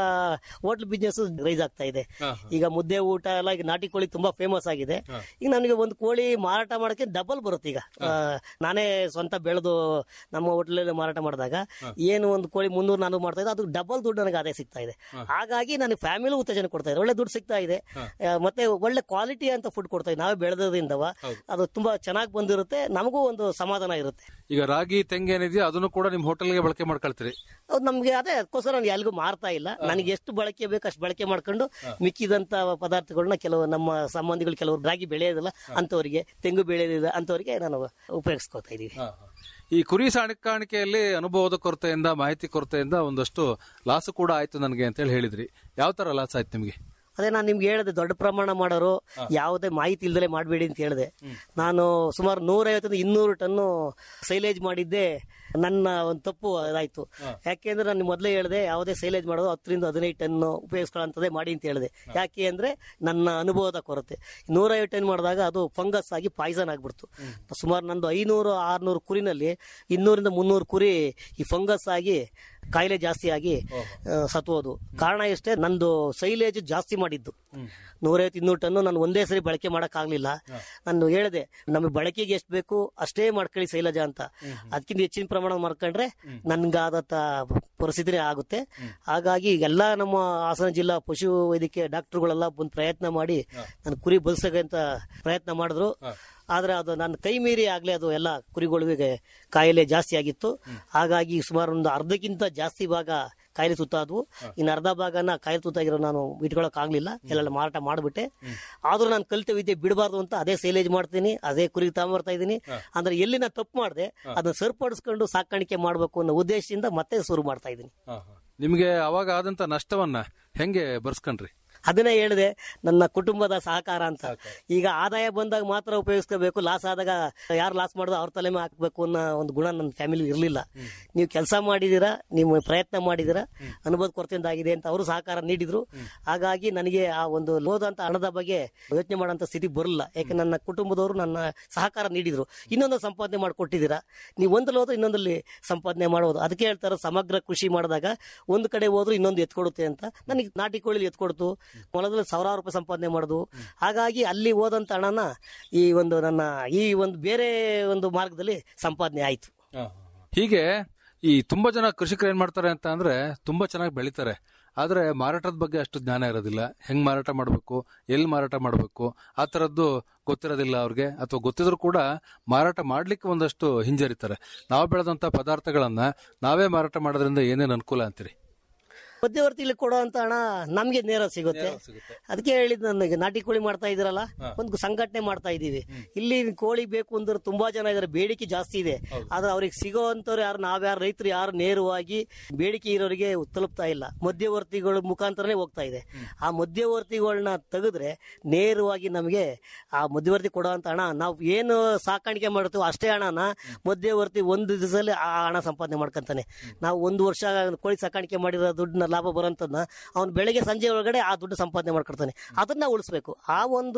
[SPEAKER 5] ಹೋಟ್ಲ್ ಬಿಸ್ನೆಸ್ ರೈಸ್ ಆಗ್ತಾ ಇದೆ ಈಗ ಮುದ್ದೆ ಊಟ ಎಲ್ಲ ಈಗ ನಾಟಿ ಕೋಳಿ ತುಂಬಾ ಫೇಮಸ್ ಆಗಿದೆ ಈಗ ನನಗೆ ಒಂದು ಕೋಳಿ ಮಾರಾಟ ಮಾಡೋಕೆ ಡಬಲ್ ಬರುತ್ತೆ ಈಗ ಆ, ನಾನೇ ಸ್ವಂತ ಬೆಳೆದು ನಮ್ಮ ಹೋಟ್ಲಲ್ಲಿ ಮಾರಾಟ ಮಾಡಿದಾಗ ಏನು ಒಂದು ಕೋಳಿ ಮುನ್ನೂರು ನಾನೂರು ಮಾಡ್ತಾ ಇದ್ದೆ ಅದು ಡಬಲ್ ದುಡ್ಡು ನನಗೆ ಆದಾಯ ಸಿಗ್ತಾ ಇದೆ ಹಾಗಾಗಿ ನನಗೆ ಫ್ಯಾಮಿಲಿ ಉತ್ತೇಜನ ಕೊಡ್ತಾ ಇದೆ ಒಳ್ಳೆ ದುಡ್ಡು ಸಿಗ್ತಾ ಇದೆ ಆ, ಮತ್ತೆ ಒಳ್ಳೆ ಕ್ವಾಲಿಟಿ ಅಂತ ಫುಡ್ ಕೊಡ್ತಾ ಇದೆ ನಾವೇ ಬೆಳೆದ್ರಿಂದವ ಅದು ತುಂಬಾ ಚೆನ್ನಾಗಿ ಬಂದಿರುತ್ತೆ ನಮಗೂ ಒಂದು ಸಮಾಧಾನ ಇರುತ್ತೆ
[SPEAKER 4] ಈಗ ರಾಗಿ ತೆಂಗು ಏನಿದೆಯೋ ಅದನ್ನು ಕೂಡ ನಿಮ್ ಹೋಟೆಲ್ಗೆ ಬಳಕೆ ಮಾಡ್ಕೊಳ್ತೀರಿ
[SPEAKER 5] ಅದು ನಮ್ಗೆ ಅದೇ ಅದಕ್ಕೋಸ್ಕರ ನಾನು ಎಲ್ಗೂ ಮಾರ್ತಾ ಇಲ್ಲ ನನಗೆ ಎಷ್ಟು ಬಳಕೆ ಬೇಕು ಅಷ್ಟು ಬಳಕೆ ಮಾಡ್ಕೊಂಡು ಮಿಕ್ಕಿದಂತ ಪದಾರ್ಥಗಳನ್ನ ಕೆಲವು ನಮ್ಮ ಸಂಬಂಧಿಗಳು ಕೆಲವರು ರಾಗಿ ಬೆಳೆಯೋದಿಲ್ಲ ಅಂತವರಿಗೆ ತೆಂಗು ಬೆಳೆಯೋದಿಲ್ಲ ಅಂತವರಿಗೆ ನಾನು ಉಪಯೋಗಿಸ್ಕೊತಾ ಇದೀವಿ
[SPEAKER 4] ಈ ಕುರಿ ಸಾಕಾಣಿಕೆಯಲ್ಲಿ ಅನುಭವದ ಕೊರತೆಯಿಂದ ಮಾಹಿತಿ ಕೊರತೆಯಿಂದ ಒಂದಷ್ಟು ಲಾಸು ಕೂಡ ಆಯ್ತು ನನಗೆ ಅಂತ ಹೇಳಿ ಹೇಳಿದ್ರಿ ಯಾವ ತರ ಲಾಸ್ ಆಯ್ತು ನಿಮಗೆ
[SPEAKER 5] ಅದೇ ನಾನು ನಿಮ್ಗೆ ಹೇಳಿದೆ ದೊಡ್ಡ ಪ್ರಮಾಣ ಮಾಡೋರು ಯಾವುದೇ ಮಾಹಿತಿ ಇಲ್ದಲೆ ಮಾಡಬೇಡಿ ಅಂತ ಹೇಳಿದೆ ನಾನು ಸುಮಾರು ನೂರೈವತ್ತರಿಂದ ಇನ್ನೂರು ಟನ್ನು ಸೈಲೇಜ್ ಮಾಡಿದ್ದೆ ನನ್ನ ಒಂದು ತಪ್ಪು ಅದಾಯ್ತು ಯಾಕೆಂದ್ರೆ ನಾನು ಮೊದಲೇ ಹೇಳಿದೆ ಯಾವುದೇ ಸೈಲೇಜ್ ಮಾಡೋದು ಹತ್ತರಿಂದ ಹದಿನೈದು ಟನ್ ಉಪಯೋಗಿಸ್ಕೊಳ್ಳೋಂಥದ್ದೇ ಮಾಡಿ ಅಂತ ಹೇಳಿದೆ ಯಾಕೆ ಅಂದ್ರೆ ನನ್ನ ಅನುಭವದ ಕೊರತೆ ನೂರೈವತ್ತು ಟನ್ ಮಾಡಿದಾಗ ಅದು ಫಂಗಸ್ ಆಗಿ ಪಾಯ್ಸನ್ ಆಗ್ಬಿಡ್ತು ಸುಮಾರು ನಂದು ಐನೂರು ಆರ್ನೂರು ಕುರಿನಲ್ಲಿ ಇನ್ನೂರಿಂದ ಮುನ್ನೂರು ಕುರಿ ಈ ಫಂಗಸ್ ಆಗಿ ಕಾಯಿಲೆ ಜಾಸ್ತಿ ಆಗಿ ಆ, ಸತ್ತೋದು ಕಾರಣ ಇಷ್ಟೇ ನಂದು ಸೈಲೇಜ್ ಜಾಸ್ತಿ ಮಾಡಿದ್ದು ನೂರೈವತ್ತು ಇನ್ನೂರು ಟನ್ನು ನಾನು ಒಂದೇ ಸರಿ ಬಳಕೆ ಮಾಡೋಕ್ಕಾಗಲಿಲ್ಲ ನಾನು ಹೇಳಿದೆ ನಮಗೆ ಬಳಕೆಗೆ ಎಷ್ಟು ಬೇಕು ಅಷ್ಟೇ ಮಾಡ್ಕೊಳ್ಳಿ ಸೈಲೇಜ ಅಂತ ಅದಕ್ಕಿಂತ ಹೆಚ್ಚಿನ ಪ್ರಮಾಣ ಮಾಡ್ಕೊಂಡ್ರೆ ನನ್ಗಾದತ್ತ ಪರಿಸ್ಥಿತಿನೇ ಆಗುತ್ತೆ ಹಾಗಾಗಿ ಎಲ್ಲ ನಮ್ಮ ಹಾಸನ ಜಿಲ್ಲಾ ಪಶು ವೈದ್ಯಕೀಯ ಡಾಕ್ಟರ್ಗಳೆಲ್ಲ ಬಂದು ಪ್ರಯತ್ನ ಮಾಡಿ ನಾನು ಕುರಿ ಬದುಸಕ್ಕಂತ ಪ್ರಯತ್ನ ಮಾಡಿದ್ರು ಆದ್ರೆ ಅದು ನನ್ನ ಕೈ ಮೀರಿ ಆಗ್ಲೇ ಅದು ಎಲ್ಲ ಕುರಿಗಳಿಗೆ ಕಾಯಿಲೆ ಜಾಸ್ತಿ ಆಗಿತ್ತು ಹಾಗಾಗಿ ಸುಮಾರು ಒಂದು ಅರ್ಧಕ್ಕಿಂತ ಜಾಸ್ತಿ ಭಾಗ ಕಾಯಿಲೆ ತುತ್ತಾದ್ವು ಇನ್ನು ಅರ್ಧ ಭಾಗನ ಕಾಯಿಲೆ ತುತ್ತಾಗಿರೋ ನಾನು ಇಟ್ಕೊಳಕ್ ಆಗ್ಲಿಲ್ಲ ಎಲ್ಲ ಮಾರಾಟ ಮಾಡ್ಬಿಟ್ಟೆ ಆದ್ರೂ ನಾನು ಕಲಿತ ವಿದ್ಯೆ ಬಿಡಬಾರ್ದು ಅಂತ ಅದೇ ಸೇಲೇಜ್ ಮಾಡ್ತೀನಿ ಅದೇ ಕುರಿ ತಗೊಂಬರ್ತಾ ಇದ್ದೀನಿ ಅಂದ್ರೆ ಎಲ್ಲಿ ನಾನು ತಪ್ಪು ಮಾಡಿದೆ ಅದನ್ನ ಸರಿಪಡಿಸ್ಕೊಂಡು ಸಾಕಾಣಿಕೆ ಮಾಡಬೇಕು ಅನ್ನೋ ಉದ್ದೇಶದಿಂದ ಮತ್ತೆ ಶುರು ಮಾಡ್ತಾ ಇದ್ದೀನಿ
[SPEAKER 4] ನಿಮ್ಗೆ ಅವಾಗ ಆದಂತ ನಷ್ಟವನ್ನ ಹೆಂಗೆ ಬರ್ಸ್ಕೊಂಡ್ರಿ
[SPEAKER 5] ಅದನ್ನೇ ಹೇಳಿದೆ ನನ್ನ ಕುಟುಂಬದ ಸಹಕಾರ ಅಂತ ಈಗ ಆದಾಯ ಬಂದಾಗ ಮಾತ್ರ ಉಪಯೋಗಿಸ್ಕೋಬೇಕು ಲಾಸ್ ಆದಾಗ ಯಾರು ಲಾಸ್ ಮಾಡಿದ್ರು ಅವ್ರ ತಲೆ ಮೇಲೆ ಹಾಕ್ಬೇಕು ಅನ್ನೋ ಒಂದು ಗುಣ ನನ್ನ ಫ್ಯಾಮಿಲಿ ಇರಲಿಲ್ಲ ನೀವು ಕೆಲಸ ಮಾಡಿದೀರಾ ನೀವು ಪ್ರಯತ್ನ ಮಾಡಿದೀರಾ ಅನುಭವ ಕೊರತೆಯಿಂದ ಆಗಿದೆ ಅಂತ ಅವರು ಸಹಕಾರ ನೀಡಿದ್ರು ಹಾಗಾಗಿ ನನಗೆ ಆ ಒಂದು ಲೋದಂತ ಹಣದ ಬಗ್ಗೆ ಯೋಚನೆ ಮಾಡೋಂಥ ಸ್ಥಿತಿ ಬರಲಿಲ್ಲ ಯಾಕೆ ನನ್ನ ಕುಟುಂಬದವರು ನನ್ನ ಸಹಕಾರ ನೀಡಿದ್ರು ಇನ್ನೊಂದು ಸಂಪಾದನೆ ಮಾಡಿಕೊಟ್ಟಿದ್ದೀರಾ ನೀವು ಒಂದು ಹೋದ್ರೆ ಇನ್ನೊಂದಲ್ಲಿ ಸಂಪಾದನೆ ಮಾಡೋದು ಅದಕ್ಕೆ ಹೇಳ್ತಾರೆ ಸಮಗ್ರ ಕೃಷಿ ಮಾಡಿದಾಗ ಒಂದು ಕಡೆ ಹೋದ್ರು ಇನ್ನೊಂದು ಎತ್ಕೊಡುತ್ತೆ ಅಂತ ನನಗೆ ನಾಟಿ ಕೋಳಿ ಎತ್ಕೊಡ್ತು ಹೊಲದಲ್ಲಿ ಸಾವಿರಾರು ರೂಪಾಯಿ ಸಂಪಾದನೆ ಮಾಡೋದು ಹಾಗಾಗಿ ಅಲ್ಲಿ ಹೋದಂತ ಹಣನ ಈ ಒಂದು ನನ್ನ ಈ ಒಂದು ಬೇರೆ ಒಂದು ಮಾರ್ಗದಲ್ಲಿ ಸಂಪಾದನೆ ಆಯ್ತು
[SPEAKER 4] ಹೀಗೆ ಈ ತುಂಬಾ ಜನ ಕೃಷಿಕರು ಏನ್ ಮಾಡ್ತಾರೆ ಅಂತ ಅಂದ್ರೆ ತುಂಬಾ ಚೆನ್ನಾಗಿ ಬೆಳಿತಾರೆ ಆದ್ರೆ ಮಾರಾಟದ ಬಗ್ಗೆ ಅಷ್ಟು ಜ್ಞಾನ ಇರೋದಿಲ್ಲ ಹೆಂಗ್ ಮಾರಾಟ ಮಾಡಬೇಕು ಎಲ್ಲಿ ಮಾರಾಟ ಮಾಡಬೇಕು ಆ ತರದ್ದು ಗೊತ್ತಿರೋದಿಲ್ಲ ಅವ್ರಿಗೆ ಅಥವಾ ಗೊತ್ತಿದ್ರು ಕೂಡ ಮಾರಾಟ ಮಾಡ್ಲಿಕ್ಕೆ ಒಂದಷ್ಟು ಹಿಂಜರಿತಾರೆ ನಾವು ಬೆಳೆದಂತ ಪದಾರ್ಥಗಳನ್ನ ನಾವೇ ಮಾರಾಟ ಮಾಡೋದ್ರಿಂದ ಏನೇನ್ ಅನುಕೂಲ ಅಂತೀರಿ
[SPEAKER 5] ಮಧ್ಯವರ್ತಿಲಿ ಕೊಡುವಂತ ಹಣ ನಮ್ಗೆ ನೇರ ಸಿಗುತ್ತೆ ಅದಕ್ಕೆ ಹೇಳಿದ್ ನನಗೆ ನಾಟಿ ಕೋಳಿ ಮಾಡ್ತಾ ಇದ್ರಲ್ಲ ಒಂದು ಸಂಘಟನೆ ಮಾಡ್ತಾ ಇದೀವಿ ಇಲ್ಲಿ ಕೋಳಿ ಬೇಕು ಅಂದ್ರೆ ತುಂಬಾ ಜನ ಇದಾರೆ ಬೇಡಿಕೆ ಜಾಸ್ತಿ ಇದೆ ಆದ್ರೆ ಅವ್ರಿಗೆ ಸಿಗೋವಂತವ್ರು ಯಾರು ನಾವ್ಯಾರು ರೈತರು ಯಾರು ನೇರವಾಗಿ ಬೇಡಿಕೆ ಇರೋರಿಗೆ ತಲುಪ್ತಾ ಇಲ್ಲ ಮಧ್ಯವರ್ತಿಗಳ ಮುಖಾಂತರನೇ ಹೋಗ್ತಾ ಇದೆ ಆ ಮಧ್ಯವರ್ತಿಗಳನ್ನ ತೆಗೆದ್ರೆ ನೇರವಾಗಿ ನಮಗೆ ಆ ಮಧ್ಯವರ್ತಿ ಕೊಡುವಂತ ಹಣ ನಾವು ಏನು ಸಾಕಾಣಿಕೆ ಮಾಡ್ತೀವೋ ಅಷ್ಟೇ ಹಣನ ಮಧ್ಯವರ್ತಿ ಒಂದು ದಿವಸದಲ್ಲಿ ಆ ಹಣ ಸಂಪಾದನೆ ಮಾಡ್ಕೊಂತಾನೆ ನಾವು ಒಂದು ವರ್ಷ ಕೋಳಿ ಸಾಕಾಣಿಕೆ ಮಾಡಿರೋ ದುಡ್ಡನ್ನ ಲಾಭ ಬರೋಂಥದ್ದನ್ನ ಅವ್ನು ಬೆಳಗ್ಗೆ ಸಂಜೆ ಒಳಗಡೆ ಆ ದುಡ್ಡು ಸಂಪಾದನೆ ಮಾಡ್ಕೊಡ್ತಾನೆ ಅದನ್ನ ಉಳಿಸ್ಬೇಕು ಆ ಒಂದು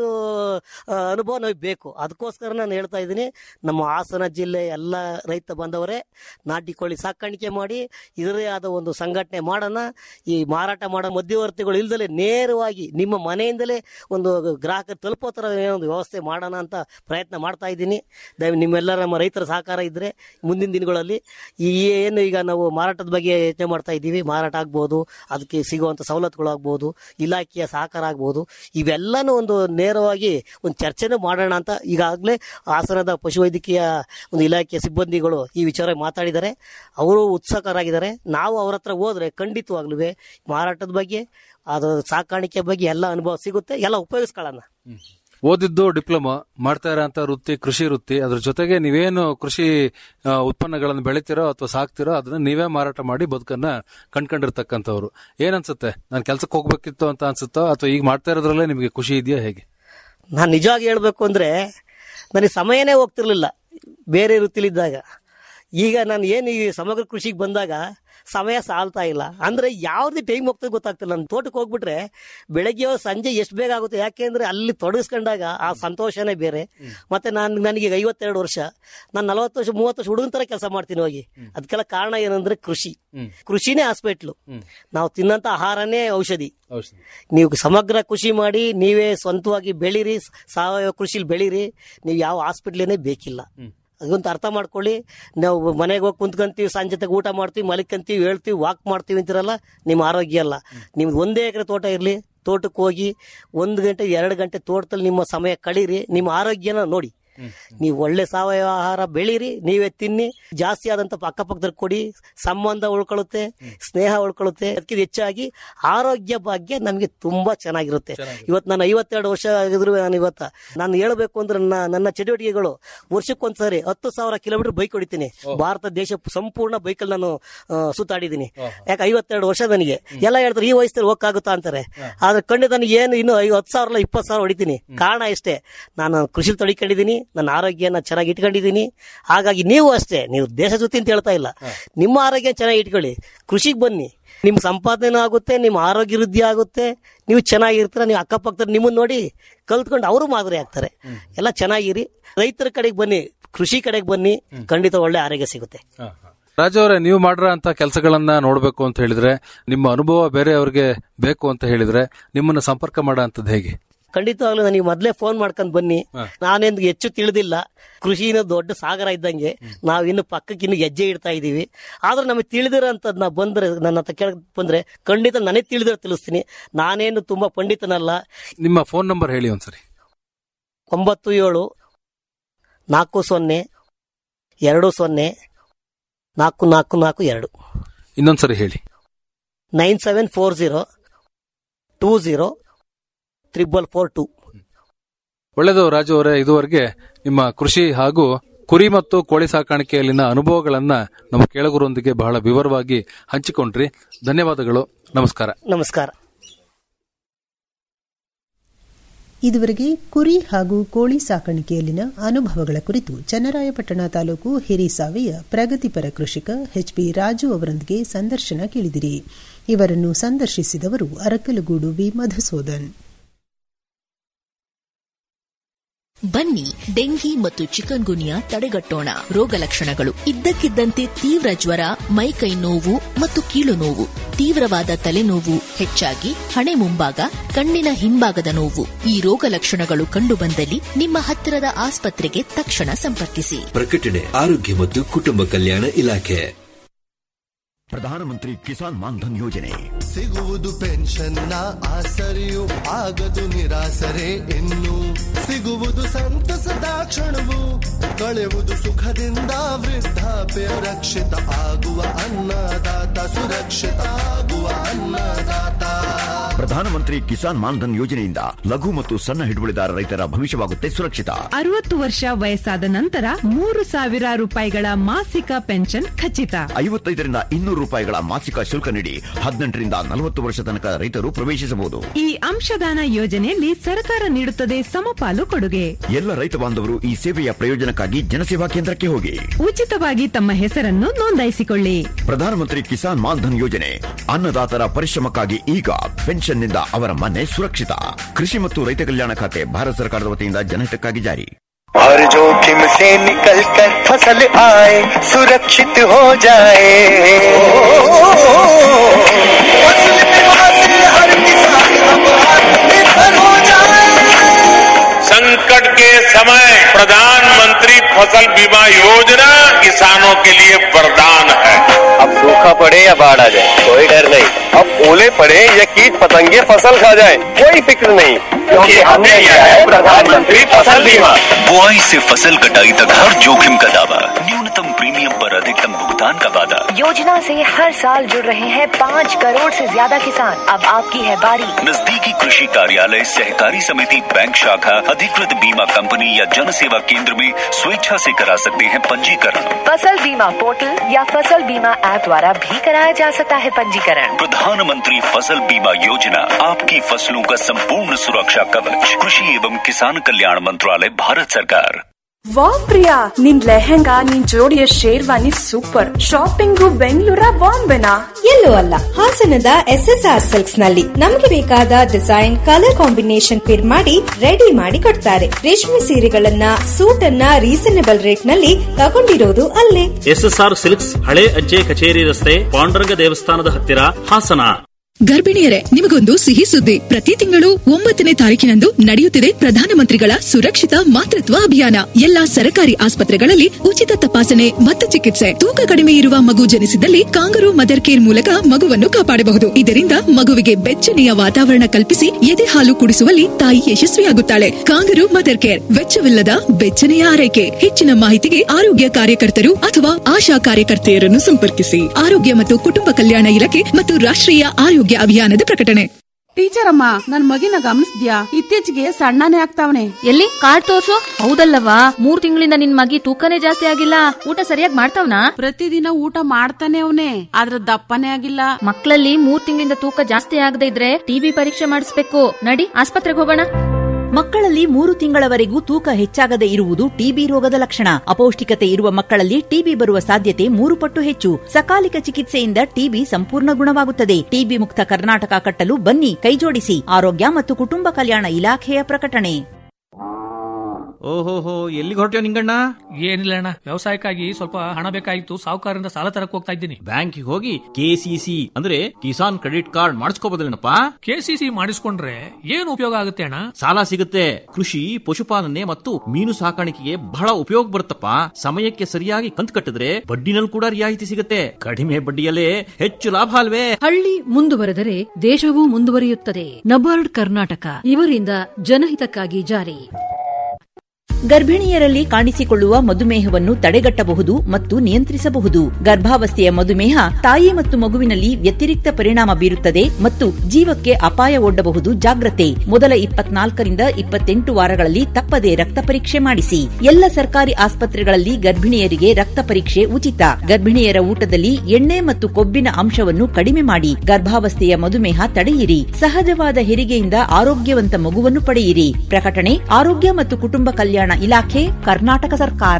[SPEAKER 5] ಆ, ಅನುಭವ ನಮಗೆ ಬೇಕು ಅದಕ್ಕೋಸ್ಕರ ನಾನು ಹೇಳ್ತಾ ಇದ್ದೀನಿ ನಮ್ಮ ಹಾಸನ ಜಿಲ್ಲೆ ಎಲ್ಲ ರೈತ ಬಂದವರೇ ನಾಟಿ ಕೋಳಿ ಸಾಕಾಣಿಕೆ ಮಾಡಿ ಇದರದೇ ಆದ ಒಂದು ಸಂಘಟನೆ ಮಾಡೋಣ ಈ ಮಾರಾಟ ಮಾಡೋ ಮಧ್ಯವರ್ತಿಗಳು ಇಲ್ದಲೆ ನೇರವಾಗಿ ನಿಮ್ಮ ಮನೆಯಿಂದಲೇ ಒಂದು ಗ್ರಾಹಕರು ತಲುಪೋ ಥರ ಏನೋ ಒಂದು ವ್ಯವಸ್ಥೆ ಮಾಡೋಣ ಅಂತ ಪ್ರಯತ್ನ ಮಾಡ್ತಾ ಇದ್ದೀನಿ ದಯವಿ ನಿಮ್ಮೆಲ್ಲರ ನಮ್ಮ ರೈತರ ಸಹಕಾರ ಇದ್ದರೆ ಮುಂದಿನ ದಿನಗಳಲ್ಲಿ ಈ ಏನು ಈಗ ನಾವು ಮಾರಾಟದ ಬಗ್ಗೆ ಯೋಚನೆ ಮಾಡ್ತಾ ಇದ್ದೀವಿ ಮಾರಾಟ ಆಗ್ಬೋದು ಅದಕ್ಕೆ ಸಿಗುವಂಥ ಸವಲತ್ತುಗಳಾಗ್ಬೋದು ಇಲಾಖೆಯ ಸಹಕಾರ ಆಗ್ಬೋದು ಇವೆಲ್ಲನೂ ಒಂದು ನೇರವಾಗಿ ಒಂದು ಚರ್ಚೆನೂ ಮಾಡೋಣ ಅಂತ ಈಗಾಗಲೇ ಹಾಸನದ ಪಶುವೈದ್ಯಕೀಯ ಒಂದು ಇಲಾಖೆಯ ಸಿಬ್ಬಂದಿಗಳು ಈ ವಿಚಾರ ಮಾತಾಡಿದ್ದಾರೆ ಅವರು ಉತ್ಸುಕರಾಗಿದ್ದಾರೆ ನಾವು ಅವ್ರ ಹತ್ರ ಹೋದ್ರೆ ಖಂಡಿತವಾಗ್ಲೂ ಮಾರಾಟದ ಬಗ್ಗೆ ಅದರ ಸಾಕಾಣಿಕೆ ಬಗ್ಗೆ ಎಲ್ಲ ಅನುಭವ ಸಿಗುತ್ತೆ ಎಲ್ಲ ಉಪಯೋಗಿಸ್ಕೊಳ್ಳೋಣ
[SPEAKER 4] ಓದಿದ್ದು ಡಿಪ್ಲೊಮಾ ಮಾಡ್ತಾ ಇರೋಂಥ ವೃತ್ತಿ ಕೃಷಿ ವೃತ್ತಿ ಅದ್ರ ಜೊತೆಗೆ ನೀವೇನು ಕೃಷಿ ಆ, ಉತ್ಪನ್ನಗಳನ್ನು ಬೆಳಿತೀರೋ ಅಥವಾ ಸಾಕ್ತಿರೋ ಅದನ್ನ ನೀವೇ ಮಾರಾಟ ಮಾಡಿ ಬದುಕನ್ನ ಕಂಡ್ಕೊಂಡಿರ್ತಕ್ಕಂಥವ್ರು ಏನನ್ಸುತ್ತೆ ನಾನು ಕೆಲ್ಸಕ್ಕೆ ಹೋಗ್ಬೇಕಿತ್ತು ಅಂತ ಅನ್ಸುತ್ತೋ ಅಥವಾ ಈಗ ಮಾಡ್ತಾ ಇರೋದ್ರಲ್ಲೇ ನಿಮಗೆ ಖುಷಿ ಇದೆಯಾ ಹೇಗೆ
[SPEAKER 5] ನಾನು ನಿಜವಾಗಿ ಹೇಳ್ಬೇಕು ಅಂದ್ರೆ ನನಗೆ ಸಮಯನೇ ಹೋಗ್ತಿರ್ಲಿಲ್ಲ ಬೇರೆ ವೃತ್ತಿಲಿದ್ದಾಗ ಈಗ ನಾನು ಏನು ಈ ಸಮಗ್ರ ಕೃಷಿಗೆ ಬಂದಾಗ ಸಮಯ ಸಾಲ್ತಾ ಇಲ್ಲ ಅಂದ್ರೆ ಯಾವ್ದು ಟೈಮ್ ಹೋಗ್ತದೆ ಗೊತ್ತಾಗ್ತಿಲ್ಲ ನನ್ನ ತೋಟಕ್ಕೆ ಹೋಗ್ಬಿಟ್ರೆ ಬೆಳಗ್ಗೆ ಸಂಜೆ ಎಷ್ಟು ಬೇಗ ಆಗುತ್ತೆ ಯಾಕೆಂದ್ರೆ ಅಲ್ಲಿ ತೊಡಗಿಸ್ಕೊಂಡಾಗ ಆ ಸಂತೋಷನೇ ಬೇರೆ ಮತ್ತೆ ನಾನು ನನಗೆ ಐವತ್ತೆರಡು ವರ್ಷ ನಾನು ನಲವತ್ತು ವರ್ಷ ಮೂವತ್ತು ವರ್ಷ ಹುಡುಗನ ತರ ಕೆಲಸ ಮಾಡ್ತೀನಿ ಹೋಗಿ ಅದಕ್ಕೆಲ್ಲ ಕಾರಣ ಏನಂದ್ರೆ ಕೃಷಿ ಕೃಷಿನೇ ಹಾಸ್ಪಿಟ್ಲು ನಾವು ತಿನ್ನಂತ ಆಹಾರನೇ ಔಷಧಿ
[SPEAKER 4] ಔಷಧಿ
[SPEAKER 5] ನೀವು ಸಮಗ್ರ ಕೃಷಿ ಮಾಡಿ ನೀವೇ ಸ್ವಂತವಾಗಿ ಬೆಳೀರಿ ಸಾವಯವ ಕೃಷಿಲಿ ಬೆಳೀರಿ ನೀವು ಯಾವ ಹಾಸ್ಪಿಟ್ಲೇನೇ ಬೇಕಿಲ್ಲ ಅದಂತ ಅರ್ಥ ಮಾಡ್ಕೊಳ್ಳಿ ನಾವು ಮನೆಗೆ ಹೋಗಿ ಕುಂತ್ಕೊಂತೀವಿ ಸಂಜೆ ತಗ ಊಟ ಮಾಡ್ತೀವಿ ಮಲಿಕಂತೀವಿ ಹೇಳ್ತೀವಿ ವಾಕ್ ಮಾಡ್ತೀವಿ ಅಂತಿರಲ್ಲ ನಿಮ್ಮ ಆರೋಗ್ಯ ಅಲ್ಲ ನಿಮ್ದು ಒಂದೇ ಎಕರೆ ತೋಟ ಇರಲಿ ತೋಟಕ್ಕೆ ಹೋಗಿ ಒಂದು ಗಂಟೆ ಎರಡು ಗಂಟೆ ತೋಟದಲ್ಲಿ ನಿಮ್ಮ ಸಮಯ ಕಳೀರಿ ನಿಮ್ಮ ಆರೋಗ್ಯನ ನೋಡಿ ನೀವು ಒಳ್ಳೆ ಸಾವಯವ ಆಹಾರ ಬೆಳೀರಿ ನೀವೇ ತಿನ್ನಿ ಜಾಸ್ತಿ ಆದಂತ ಅಕ್ಕಪಕ್ಕದಲ್ಲಿ ಕೊಡಿ ಸಂಬಂಧ ಉಳ್ಕೊಳ್ಳುತ್ತೆ ಸ್ನೇಹ ಉಳ್ಕೊಳ್ಳುತ್ತೆ ಅದಕ್ಕೆ ಹೆಚ್ಚಾಗಿ ಆರೋಗ್ಯ ಭಾಗ್ಯ ನಮಗೆ ತುಂಬಾ ಚೆನ್ನಾಗಿರುತ್ತೆ ಇವತ್ತು ನಾನು ಐವತ್ತೆರಡು ವರ್ಷ ಆಗಿದ್ರು ನಾನು ಇವತ್ತ ನಾನು ಹೇಳ್ಬೇಕು ಅಂದ್ರೆ ನನ್ನ ನನ್ನ ಚಟುವಟಿಕೆಗಳು ವರ್ಷಕ್ಕೊಂದ್ಸರಿ ಹತ್ತು ಸಾವಿರ ಕಿಲೋಮೀಟರ್ ಬೈಕ್ ಹೊಡಿತೀನಿ ಭಾರತ ದೇಶ ಸಂಪೂರ್ಣ ಬೈಕಲ್ಲಿ ನಾನು ಆ, ಸುತ್ತಾಡಿದ್ದೀನಿ ಯಾಕೆ ಐವತ್ತೆರಡು ವರ್ಷ ನನಗೆ ಎಲ್ಲ ಹೇಳ್ತಾರೆ ಈ ವಯಸ್ಸಲ್ಲಿ ಹೋಗಕ್ಕಾಗುತ್ತಾ ಅಂತಾರೆ ಆದ್ರೆ ಖಂಡಿತ ನನಗೆ ಏನು ಇನ್ನು ಐ- ಹತ್ತು ಸಾವಿರ ಇಪ್ಪತ್ತು ಸಾವಿರ ಹೊಡಿತೀನಿ ಕಾರಣ ಇಷ್ಟೇ ನಾನು ಕೃಷಿ ತೊಡಿಕೊಂಡಿದ್ದೀನಿ ನನ್ನ ಆರೋಗ್ಯನ ಚೆನ್ನಾಗಿ ಇಟ್ಕೊಂಡಿದ್ದೀನಿ ಹಾಗಾಗಿ ನೀವು ಅಷ್ಟೇ ನೀವು ದೇಶ ಸುತ್ತಿ ಅಂತ ಹೇಳ್ತಾ ಇಲ್ಲ ನಿಮ್ಮ ಆರೋಗ್ಯ ಚೆನ್ನಾಗಿ ಇಟ್ಕೊಳ್ಳಿ ಕೃಷಿಗೆ ಬನ್ನಿ ನಿಮ್ ಸಂಪಾದನೆ ಆಗುತ್ತೆ ನಿಮ್ಮ ಆರೋಗ್ಯ ವೃದ್ಧಿ ಆಗುತ್ತೆ ನೀವು ಚೆನ್ನಾಗಿರ್ತೀರ ನೀವು ಅಕ್ಕಪಕ್ಕದ ನಿಮ್ಮನ್ನ ನೋಡಿ ಕಲ್ತ್ಕೊಂಡು ಅವರು ಮಾದರಿ ಆಗ್ತಾರೆ ಎಲ್ಲ ಚೆನ್ನಾಗಿರಿ ರೈತರ ಕಡೆಗೆ ಬನ್ನಿ ಕೃಷಿ ಕಡೆಗೆ ಬನ್ನಿ ಖಂಡಿತ ಒಳ್ಳೆ ಆರೋಗ್ಯ ಸಿಗುತ್ತೆ
[SPEAKER 4] ರಾಜು ಅವರೇ ನೀವು ಮಾಡಿರೋ ಅಂತ ಕೆಲಸಗಳನ್ನ ನೋಡ್ಬೇಕು ಅಂತ ಹೇಳಿದ್ರೆ ನಿಮ್ಮ ಅನುಭವ ಬೇರೆಯವ್ರಿಗೆ ಬೇಕು ಅಂತ ಹೇಳಿದ್ರೆ ನಿಮ್ಮನ್ನ ಸಂಪರ್ಕ ಮಾಡೋ ಅಂತದ್ದು ಹೇಗೆ
[SPEAKER 5] ಖಂಡಿತವಾಗ್ಲೂ ನನಗೆ ಮೊದಲೇ ಫೋನ್ ಮಾಡ್ಕೊಂಡ್ ಬನ್ನಿ ನಾನೆಂದು ಹೆಚ್ಚು ತಿಳಿದಿಲ್ಲ ಕೃಷಿನ ದೊಡ್ಡ ಸಾಗರ ಇದ್ದಂಗೆ ನಾವು ಇನ್ನು ಪಕ್ಕಕ್ಕೆ ಇನ್ನು ಹೆಜ್ಜೆ ಇಡ್ತಾ ಇದೀವಿ ಆದ್ರೆ ನಮಗೆ ತಿಳಿದಿರೋಂಥದ್ದು ನಾ ಬಂದ್ರೆ ನನ್ನ ಹತ್ರ ಕೇಳಕ್ ಬಂದ್ರೆ ಖಂಡಿತ ನನಗೆ ತಿಳಿದಿರೋ ತಿಳಿಸ್ತೀನಿ ನಾನೇನು ತುಂಬಾ ಪಂಡಿತನಲ್ಲ
[SPEAKER 4] ನಿಮ್ಮ ಫೋನ್ ನಂಬರ್ ಹೇಳಿ ಒಂದ್ಸರಿ
[SPEAKER 5] ಒಂಬತ್ತು ಏಳು ನಾಲ್ಕು ಸೊನ್ನೆ ಎರಡು ಸೊನ್ನೆ ನಾಲ್ಕು ನಾಲ್ಕು ನಾಲ್ಕು ಎರಡು
[SPEAKER 4] ಇನ್ನೊಂದ್ಸರಿ ಹೇಳಿ
[SPEAKER 5] nine seven four zero two zero triple four two
[SPEAKER 4] ಒಳ್ಳೆಯದು ರಾಜು ಅವರೇ ಇದುವರೆಗೆ ನಿಮ್ಮ ಕೃಷಿ ಹಾಗೂ ಕುರಿ ಮತ್ತು ಕೋಳಿ ಸಾಕಾಣಿಕೆಯಲ್ಲಿನ ಅನುಭವಗಳನ್ನ ನಮ್ಮ ಕೇಳಗುರೊಂದಿಗೆ ಬಹಳ ವಿವರವಾಗಿ ಹಂಚಿಕೊಂಡ್ರಿ ಧನ್ಯವಾದಗಳು ನಮಸ್ಕಾರ
[SPEAKER 5] ನಮಸ್ಕಾರ
[SPEAKER 3] ಇದುವರೆಗೆ ಕುರಿ ಹಾಗೂ ಕೋಳಿ ಸಾಕಾಣಿಕೆಯಲ್ಲಿನ ಅನುಭವಗಳ ಕುರಿತು ಚನ್ನರಾಯಪಟ್ಟಣ ತಾಲೂಕು ಹಿರಿಸಾವೆಯ ಪ್ರಗತಿಪರ ಕೃಷಿಕ ಎಚ್ಪಿ ರಾಜು ಅವರೊಂದಿಗೆ ಸಂದರ್ಶನ ಕೇಳಿದಿರಿ ಇವರನ್ನು ಸಂದರ್ಶಿಸಿದವರು ಅರಕಲಗೂಡು ವಿ ಮಧುಸೂದನ್
[SPEAKER 1] ಬನ್ನಿ ಡೆಂಗಿ ಮತ್ತು ಚಿಕನ್ ಗುನಿಯಾ ತಡೆಗಟ್ಟೋಣ ರೋಗ ಲಕ್ಷಣಗಳು ಇದ್ದಕ್ಕಿದ್ದಂತೆ ತೀವ್ರ ಜ್ವರ ಮೈಕೈ ನೋವು ಮತ್ತು ಕೀಲು ನೋವು ತೀವ್ರವಾದ ತಲೆನೋವು ಹೆಚ್ಚಾಗಿ ಹಣೆ ಮುಂಭಾಗ ಕಣ್ಣಿನ ಹಿಂಭಾಗದ ನೋವು ಈ ರೋಗ ಲಕ್ಷಣಗಳು ಕಂಡುಬಂದಲ್ಲಿ ನಿಮ್ಮ ಹತ್ತಿರದ ಆಸ್ಪತ್ರೆಗೆ ತಕ್ಷಣ ಸಂಪರ್ಕಿಸಿ
[SPEAKER 2] ಪ್ರಕಟಣೆ ಆರೋಗ್ಯ ಮತ್ತು ಕುಟುಂಬ ಕಲ್ಯಾಣ ಇಲಾಖೆ
[SPEAKER 6] ಪ್ರಧಾನಮಂತ್ರಿ ಕಿಸಾನ್ ಮಾನ್ಧನ್ ಯೋಜನೆ
[SPEAKER 7] ಸಿಗುವುದು ಪೆನ್ಷನ್ನ ಆಸರೆಯು ಆಗದು ನಿರಾಸರೆ ಇನ್ನು ಸಿಗುವುದು ಸಂತಸದ ಕ್ಷಣವು ಕಳೆಯುವುದು ಸುಖದಿಂದ ವೃದ್ಧಾಪ್ಯ ರಕ್ಷಿತ ಆಗುವ ಅನ್ನದಾತ ಸುರಕ್ಷಿತ ಆಗುವ ಅನ್ನದಾತ
[SPEAKER 6] ಪ್ರಧಾನಮಂತ್ರಿ ಕಿಸಾನ್ ಮಾನ್ಧನ್ ಯೋಜನೆಯಿಂದ ಲಘು ಮತ್ತು ಸಣ್ಣ ಹಿಡುವಳಿದಾರ ರೈತರ ಭವಿಷ್ಯವಾಗುತ್ತೆ ಸುರಕ್ಷಿತ
[SPEAKER 8] ಅರವತ್ತು ವರ್ಷ ವಯಸ್ಸಾದ ನಂತರ ಮೂರು ಸಾವಿರ ರೂಪಾಯಿಗಳ ಮಾಸಿಕ ಪೆನ್ಷನ್ ಖಚಿತ
[SPEAKER 6] ಐವತ್ತೈದರಿಂದ ಇನ್ನೂರು ರೂಪಾಯಿಗಳ ಮಾಸಿಕ ಶುಲ್ಕ ನೀಡಿ ಹದಿನೆಂಟರಿಂದ ನಲವತ್ತು ವರ್ಷ ತನಕ ರೈತರು ಪ್ರವೇಶಿಸಬಹುದು
[SPEAKER 8] ಈ ಅಂಶದಾನ ಯೋಜನೆಯಲ್ಲಿ ಸರ್ಕಾರ ನೀಡುತ್ತದೆ ಸಮಪಾಲು ಕೊಡುಗೆ
[SPEAKER 6] ಎಲ್ಲ ರೈತ ಬಾಂಧವರು ಈ ಸೇವೆಯ ಪ್ರಯೋಜನಕ್ಕಾಗಿ ಜನಸೇವಾ ಕೇಂದ್ರಕ್ಕೆ ಹೋಗಿ
[SPEAKER 8] ಉಚಿತವಾಗಿ ತಮ್ಮ ಹೆಸರನ್ನು ನೋಂದಾಯಿಸಿಕೊಳ್ಳಿ
[SPEAKER 6] ಪ್ರಧಾನಮಂತ್ರಿ ಕಿಸಾನ್ ಮಾನ್ಧನ್ ಯೋಜನೆ ಅನ್ನದಾತರ ಪರಿಶ್ರಮಕ್ಕಾಗಿ ಈಗ ಪೆನ್ಷನ್ನಿಂದ ಅವರ ಮನೆ ಸುರಕ್ಷಿತ ಕೃಷಿ ಮತ್ತು ರೈತ ಕಲ್ಯಾಣ ಖಾತೆ ಭಾರತ ಸರ್ಕಾರದ ವತಿಯಿಂದ ಜನಹಿತಕ್ಕಾಗಿ ಜಾರಿ
[SPEAKER 9] हर जोखिम से निकल कर फसल आए सुरक्षित हो जाए फसल बीमा से हर किसान अब आत्मनिर्भर हो जाए
[SPEAKER 10] संकट के समय प्रधानमंत्री फसल बीमा योजना किसानों के लिए वरदान है
[SPEAKER 9] अब सूखा पड़े या बाढ़ आ जाए कोई डर नहीं अब ओले पड़े या कीट पतंगे फसल खा जाए कोई फिक्र नहीं क्योंकि हमने लिया है प्रधानमंत्री फसल बीमा
[SPEAKER 2] बुआई से फसल कटाई तक हर जोखिम का दावा न्यूनतम प्रीमियम पर अधिकतम भुगतान का वादा
[SPEAKER 11] योजना से हर साल जुड़ रहे हैं पाँच करोड़ से ज्यादा किसान अब आपकी है बारी
[SPEAKER 2] नजदीकी कृषि कार्यालय सहकारी समिति बैंक शाखा अधिकृत बीमा कंपनी या जन सेवा केंद्र में स्वेच्छा से करा सकते हैं पंजीकरण
[SPEAKER 11] फसल बीमा पोर्टल या फसल बीमा ऐप द्वारा द्वारा भी कराया जा सकता है पंजीकरण
[SPEAKER 2] प्रधानमंत्री फसल बीमा योजना आपकी फसलों का संपूर्ण सुरक्षा कवच कृषि एवं किसान कल्याण मंत्रालय भारत सरकार
[SPEAKER 12] ವಾ ಪ್ರಿಯಾ ನಿನ್ ಲೆಹೆಂಗಾ ನಿನ್ ಜೋಡಿಯ ಶೇರ್ವಾನಿ ಸೂಪರ್ ಶಾಪಿಂಗು ಬೆಂಗಳೂರ ಬಾಂಬೆನಾ
[SPEAKER 13] ಎಲ್ಲೂ ಅಲ್ಲ ಹಾಸನದ ಎಸ್ ಎಸ್ ಆರ್ ಸಿಲ್ಕ್ಸ್ ನಲ್ಲಿ ನಮಗೆ ಬೇಕಾದ ಡಿಸೈನ್ ಕಲರ್ ಕಾಂಬಿನೇಷನ್ ಪಿರ್ ಮಾಡಿ ರೆಡಿ ಮಾಡಿ ಕೊಡ್ತಾರೆ ರೇಷ್ಮೆ ಸೀರೆಗಳನ್ನ ಸೂಟ್ ಅನ್ನ ರೀಸನೇಬಲ್ ರೇಟ್ ನಲ್ಲಿ ತಗೊಂಡಿರೋದು ಅಲ್ಲೇ
[SPEAKER 14] ಎಸ್ಎಸ್ಆರ್ ಸಿಲ್ಕ್ಸ್ ಹಳೆ ಅಜ್ಜೆ ಕಚೇರಿ ರಸ್ತೆ ಪಾಂಡುರಂಗ ದೇವಸ್ಥಾನದ ಹತ್ತಿರ ಹಾಸನ
[SPEAKER 15] ಗರ್ಭಿಣಿಯರೇ ನಿಮಗೊಂದು ಸಿಹಿ ಸುದ್ದಿ ಪ್ರತಿ ತಿಂಗಳು ಒಂಬತ್ತನೇ ತಾರೀಕಿನಂದು ನಡೆಯುತ್ತಿದೆ ಪ್ರಧಾನಮಂತ್ರಿಗಳ ಸುರಕ್ಷಿತ ಮಾತೃತ್ವ ಅಭಿಯಾನ ಎಲ್ಲಾ ಸರ್ಕಾರಿ ಆಸ್ಪತ್ರೆಗಳಲ್ಲಿ ಉಚಿತ ತಪಾಸಣೆ ಮತ್ತು ಚಿಕಿತ್ಸೆ ತೂಕ ಕಡಿಮೆ ಇರುವ ಮಗು ಜನಿಸಿದಲ್ಲಿ ಕಾಂಗರು ಮದರ್ ಕೇರ್ ಮೂಲಕ ಮಗುವನ್ನು ಕಾಪಾಡಬಹುದು ಇದರಿಂದ ಮಗುವಿಗೆ ಬೆಚ್ಚನೆಯ ವಾತಾವರಣ ಕಲ್ಪಿಸಿ ಎದೆ ಹಾಲು ಕುಡಿಸುವಲ್ಲಿ ತಾಯಿ ಯಶಸ್ವಿಯಾಗುತ್ತಾಳೆ ಕಾಂಗರು ಮದರ್ ಕೇರ್ ವೆಚ್ಚವಿಲ್ಲದ ಬೆಚ್ಚನೆಯ ಆರೈಕೆ ಹೆಚ್ಚಿನ ಮಾಹಿತಿಗೆ ಆರೋಗ್ಯ ಕಾರ್ಯಕರ್ತರು ಅಥವಾ ಆಶಾ ಕಾರ್ಯಕರ್ತೆಯರನ್ನು ಸಂಪರ್ಕಿಸಿ ಆರೋಗ್ಯ ಮತ್ತು ಕುಟುಂಬ ಕಲ್ಯಾಣ ಇಲಾಖೆ ಮತ್ತು ರಾಷ್ಟ್ರೀಯ ಆರೋಗ್ಯ ಅಭಿಯಾನದ ಪ್ರಕಟಣೆ
[SPEAKER 16] ಟೀಚರ್ ಅಮ್ಮ ನನ್ ಮಗಿನ ಗಮನಿಸ್ದ್ಯಾ ಇತ್ತೀಚೆಗೆ ಸಣ್ಣನೇ ಆಗ್ತಾವನೆ
[SPEAKER 17] ಎಲ್ಲಿ ಕಾರ್ಡ್ ತೋರ್ಸು ಹೌದಲ್ಲವಾ ಮೂರ್ ತಿಂಗಳಿಂದ ನಿನ್ ಮಗಿ ತೂಕನೇ ಜಾಸ್ತಿ ಆಗಿಲ್ಲ ಊಟ ಸರಿಯಾಗಿ ಮಾಡ್ತಾವ್ನಾ
[SPEAKER 16] ಪ್ರತಿದಿನ ಊಟ ಮಾಡ್ತಾನೆ ಅವನೇ ಆದ್ರ ದಪ್ಪನೇ ಆಗಿಲ್ಲ
[SPEAKER 17] ಮಕ್ಕಳಲ್ಲಿ ಮೂರ್ ತಿಂಗಳಿಂದ ತೂಕ ಜಾಸ್ತಿ ಆಗದೆ ಇದ್ರೆ ಟಿಬಿ ಪರೀಕ್ಷೆ ಮಾಡಿಸ್ಬೇಕು ನಡಿ ಆಸ್ಪತ್ರೆಗೆ ಹೋಗೋಣ
[SPEAKER 18] ಮಕ್ಕಳಲ್ಲಿ ಮೂರು ತಿಂಗಳವರೆಗೂ ತೂಕ ಹೆಚ್ಚಾಗದೆ ಇರುವುದು ಟಿಬಿ ರೋಗದ ಲಕ್ಷಣ ಅಪೌಷ್ಟಿಕತೆ ಇರುವ ಮಕ್ಕಳಲ್ಲಿ ಟಿಬಿ ಬರುವ ಸಾಧ್ಯತೆ ಮೂರು ಪಟ್ಟು ಹೆಚ್ಚು ಸಕಾಲಿಕ ಚಿಕಿತ್ಸೆಯಿಂದ ಟಿಬಿ ಸಂಪೂರ್ಣ ಗುಣವಾಗುತ್ತದೆ ಟಿಬಿ ಮುಕ್ತ ಕರ್ನಾಟಕ ಕಟ್ಟಲು ಬನ್ನಿ ಕೈಜೋಡಿಸಿ ಆರೋಗ್ಯ ಮತ್ತು ಕುಟುಂಬ ಕಲ್ಯಾಣ ಇಲಾಖೆಯ ಪ್ರಕಟಣೆ
[SPEAKER 19] ಓಹೋಹೋ ಎಲ್ಲಿಗೆ ಹೊರಟ್ಯೋ ನಿಂಗಣ್ಣ
[SPEAKER 20] ಏನಿಲ್ಲ ಅಣ್ಣ ವ್ಯವಸಾಯಕ್ಕಾಗಿ ಸ್ವಲ್ಪ ಹಣ ಬೇಕಾಗಿತ್ತು ಸಾಹುಕಾರರಿಂದ ಸಾಲ ತರಕ್ ಹೋಗ್ತಾ ಇದ್ದೀನಿ
[SPEAKER 19] ಬ್ಯಾಂಕಿಗೆ ಹೋಗಿ ಕೆಸಿಸಿ ಅಂದ್ರೆ ಕಿಸಾನ್ ಕ್ರೆಡಿಟ್ ಕಾರ್ಡ್ ಮಾಡಿಸ್ಕೋಬೋದಲ್ಲೇನಪ್ಪ
[SPEAKER 20] ಕೆಸಿಸಿ ಮಾಡಿಸ್ಕೊಂಡ್ರೆ ಏನು ಉಪಯೋಗ ಆಗುತ್ತೆ ಅಣ್ಣ
[SPEAKER 19] ಸಾಲ ಸಿಗುತ್ತೆ ಕೃಷಿ ಪಶುಪಾಲನೆ ಮತ್ತು ಮೀನು ಸಾಕಾಣಿಕೆಗೆ ಬಹಳ ಉಪಯೋಗ ಬರುತ್ತಪ್ಪ ಸಮಯಕ್ಕೆ ಸರಿಯಾಗಿ ಕಂತು ಕಟ್ಟಿದ್ರೆ ಬಡ್ಡಿನಲ್ಲಿ ಕೂಡ ರಿಯಾಯಿತಿ ಸಿಗುತ್ತೆ ಕಡಿಮೆ ಬಡ್ಡಿಯಲ್ಲೇ ಹೆಚ್ಚು ಲಾಭ ಅಲ್ವೇ
[SPEAKER 21] ಹಳ್ಳಿ ಮುಂದುವರೆದರೆ ದೇಶವೂ ಮುಂದುವರಿಯುತ್ತದೆ ನಬಾರ್ಡ್ ಕರ್ನಾಟಕ ಇವರಿಂದ ಜನಹಿತಕ್ಕಾಗಿ ಜಾರಿ
[SPEAKER 18] ಗರ್ಭಿಣಿಯರಲ್ಲಿ ಕಾಣಿಸಿಕೊಳ್ಳುವ ಮಧುಮೇಹವನ್ನು ತಡೆಗಟ್ಟಬಹುದು ಮತ್ತು ನಿಯಂತ್ರಿಸಬಹುದು ಗರ್ಭಾವಸ್ಥೆಯ ಮಧುಮೇಹ ತಾಯಿ ಮತ್ತು ಮಗುವಿನಲ್ಲಿ ವ್ಯತಿರಿಕ್ತ ಪರಿಣಾಮ ಬೀರುತ್ತದೆ ಮತ್ತು ಜೀವಕ್ಕೆ ಅಪಾಯ ಒಡ್ಡಬಹುದು ಜಾಗ್ರತೆ ಮೊದಲ ಇಪ್ಪತ್ನಾಲ್ಕರಿಂದ ಇಪ್ಪತ್ತೆಂಟು ವಾರಗಳಲ್ಲಿ ತಪ್ಪದೆ ರಕ್ತ ಪರೀಕ್ಷೆ ಮಾಡಿಸಿ ಎಲ್ಲ ಸರ್ಕಾರಿ ಆಸ್ಪತ್ರೆಗಳಲ್ಲಿ ಗರ್ಭಿಣಿಯರಿಗೆ ರಕ್ತ ಪರೀಕ್ಷೆ ಉಚಿತ ಗರ್ಭಿಣಿಯರ ಊಟದಲ್ಲಿ ಎಣ್ಣೆ ಮತ್ತು ಕೊಬ್ಬಿನ ಅಂಶವನ್ನು ಕಡಿಮೆ ಮಾಡಿ ಗರ್ಭಾವಸ್ಥೆಯ ಮಧುಮೇಹ ತಡೆಯಿರಿ ಸಹಜವಾದ ಹೆರಿಗೆಯಿಂದ ಆರೋಗ್ಯವಂತ ಮಗುವನ್ನು ಪಡೆಯಿರಿ ಪ್ರಕಟಣೆ ಆರೋಗ್ಯ ಮತ್ತು ಕುಟುಂಬ ಕಲ್ಯಾಣ ಇಲಾಖೆ ಕರ್ನಾಟಕ ಸರ್ಕಾರ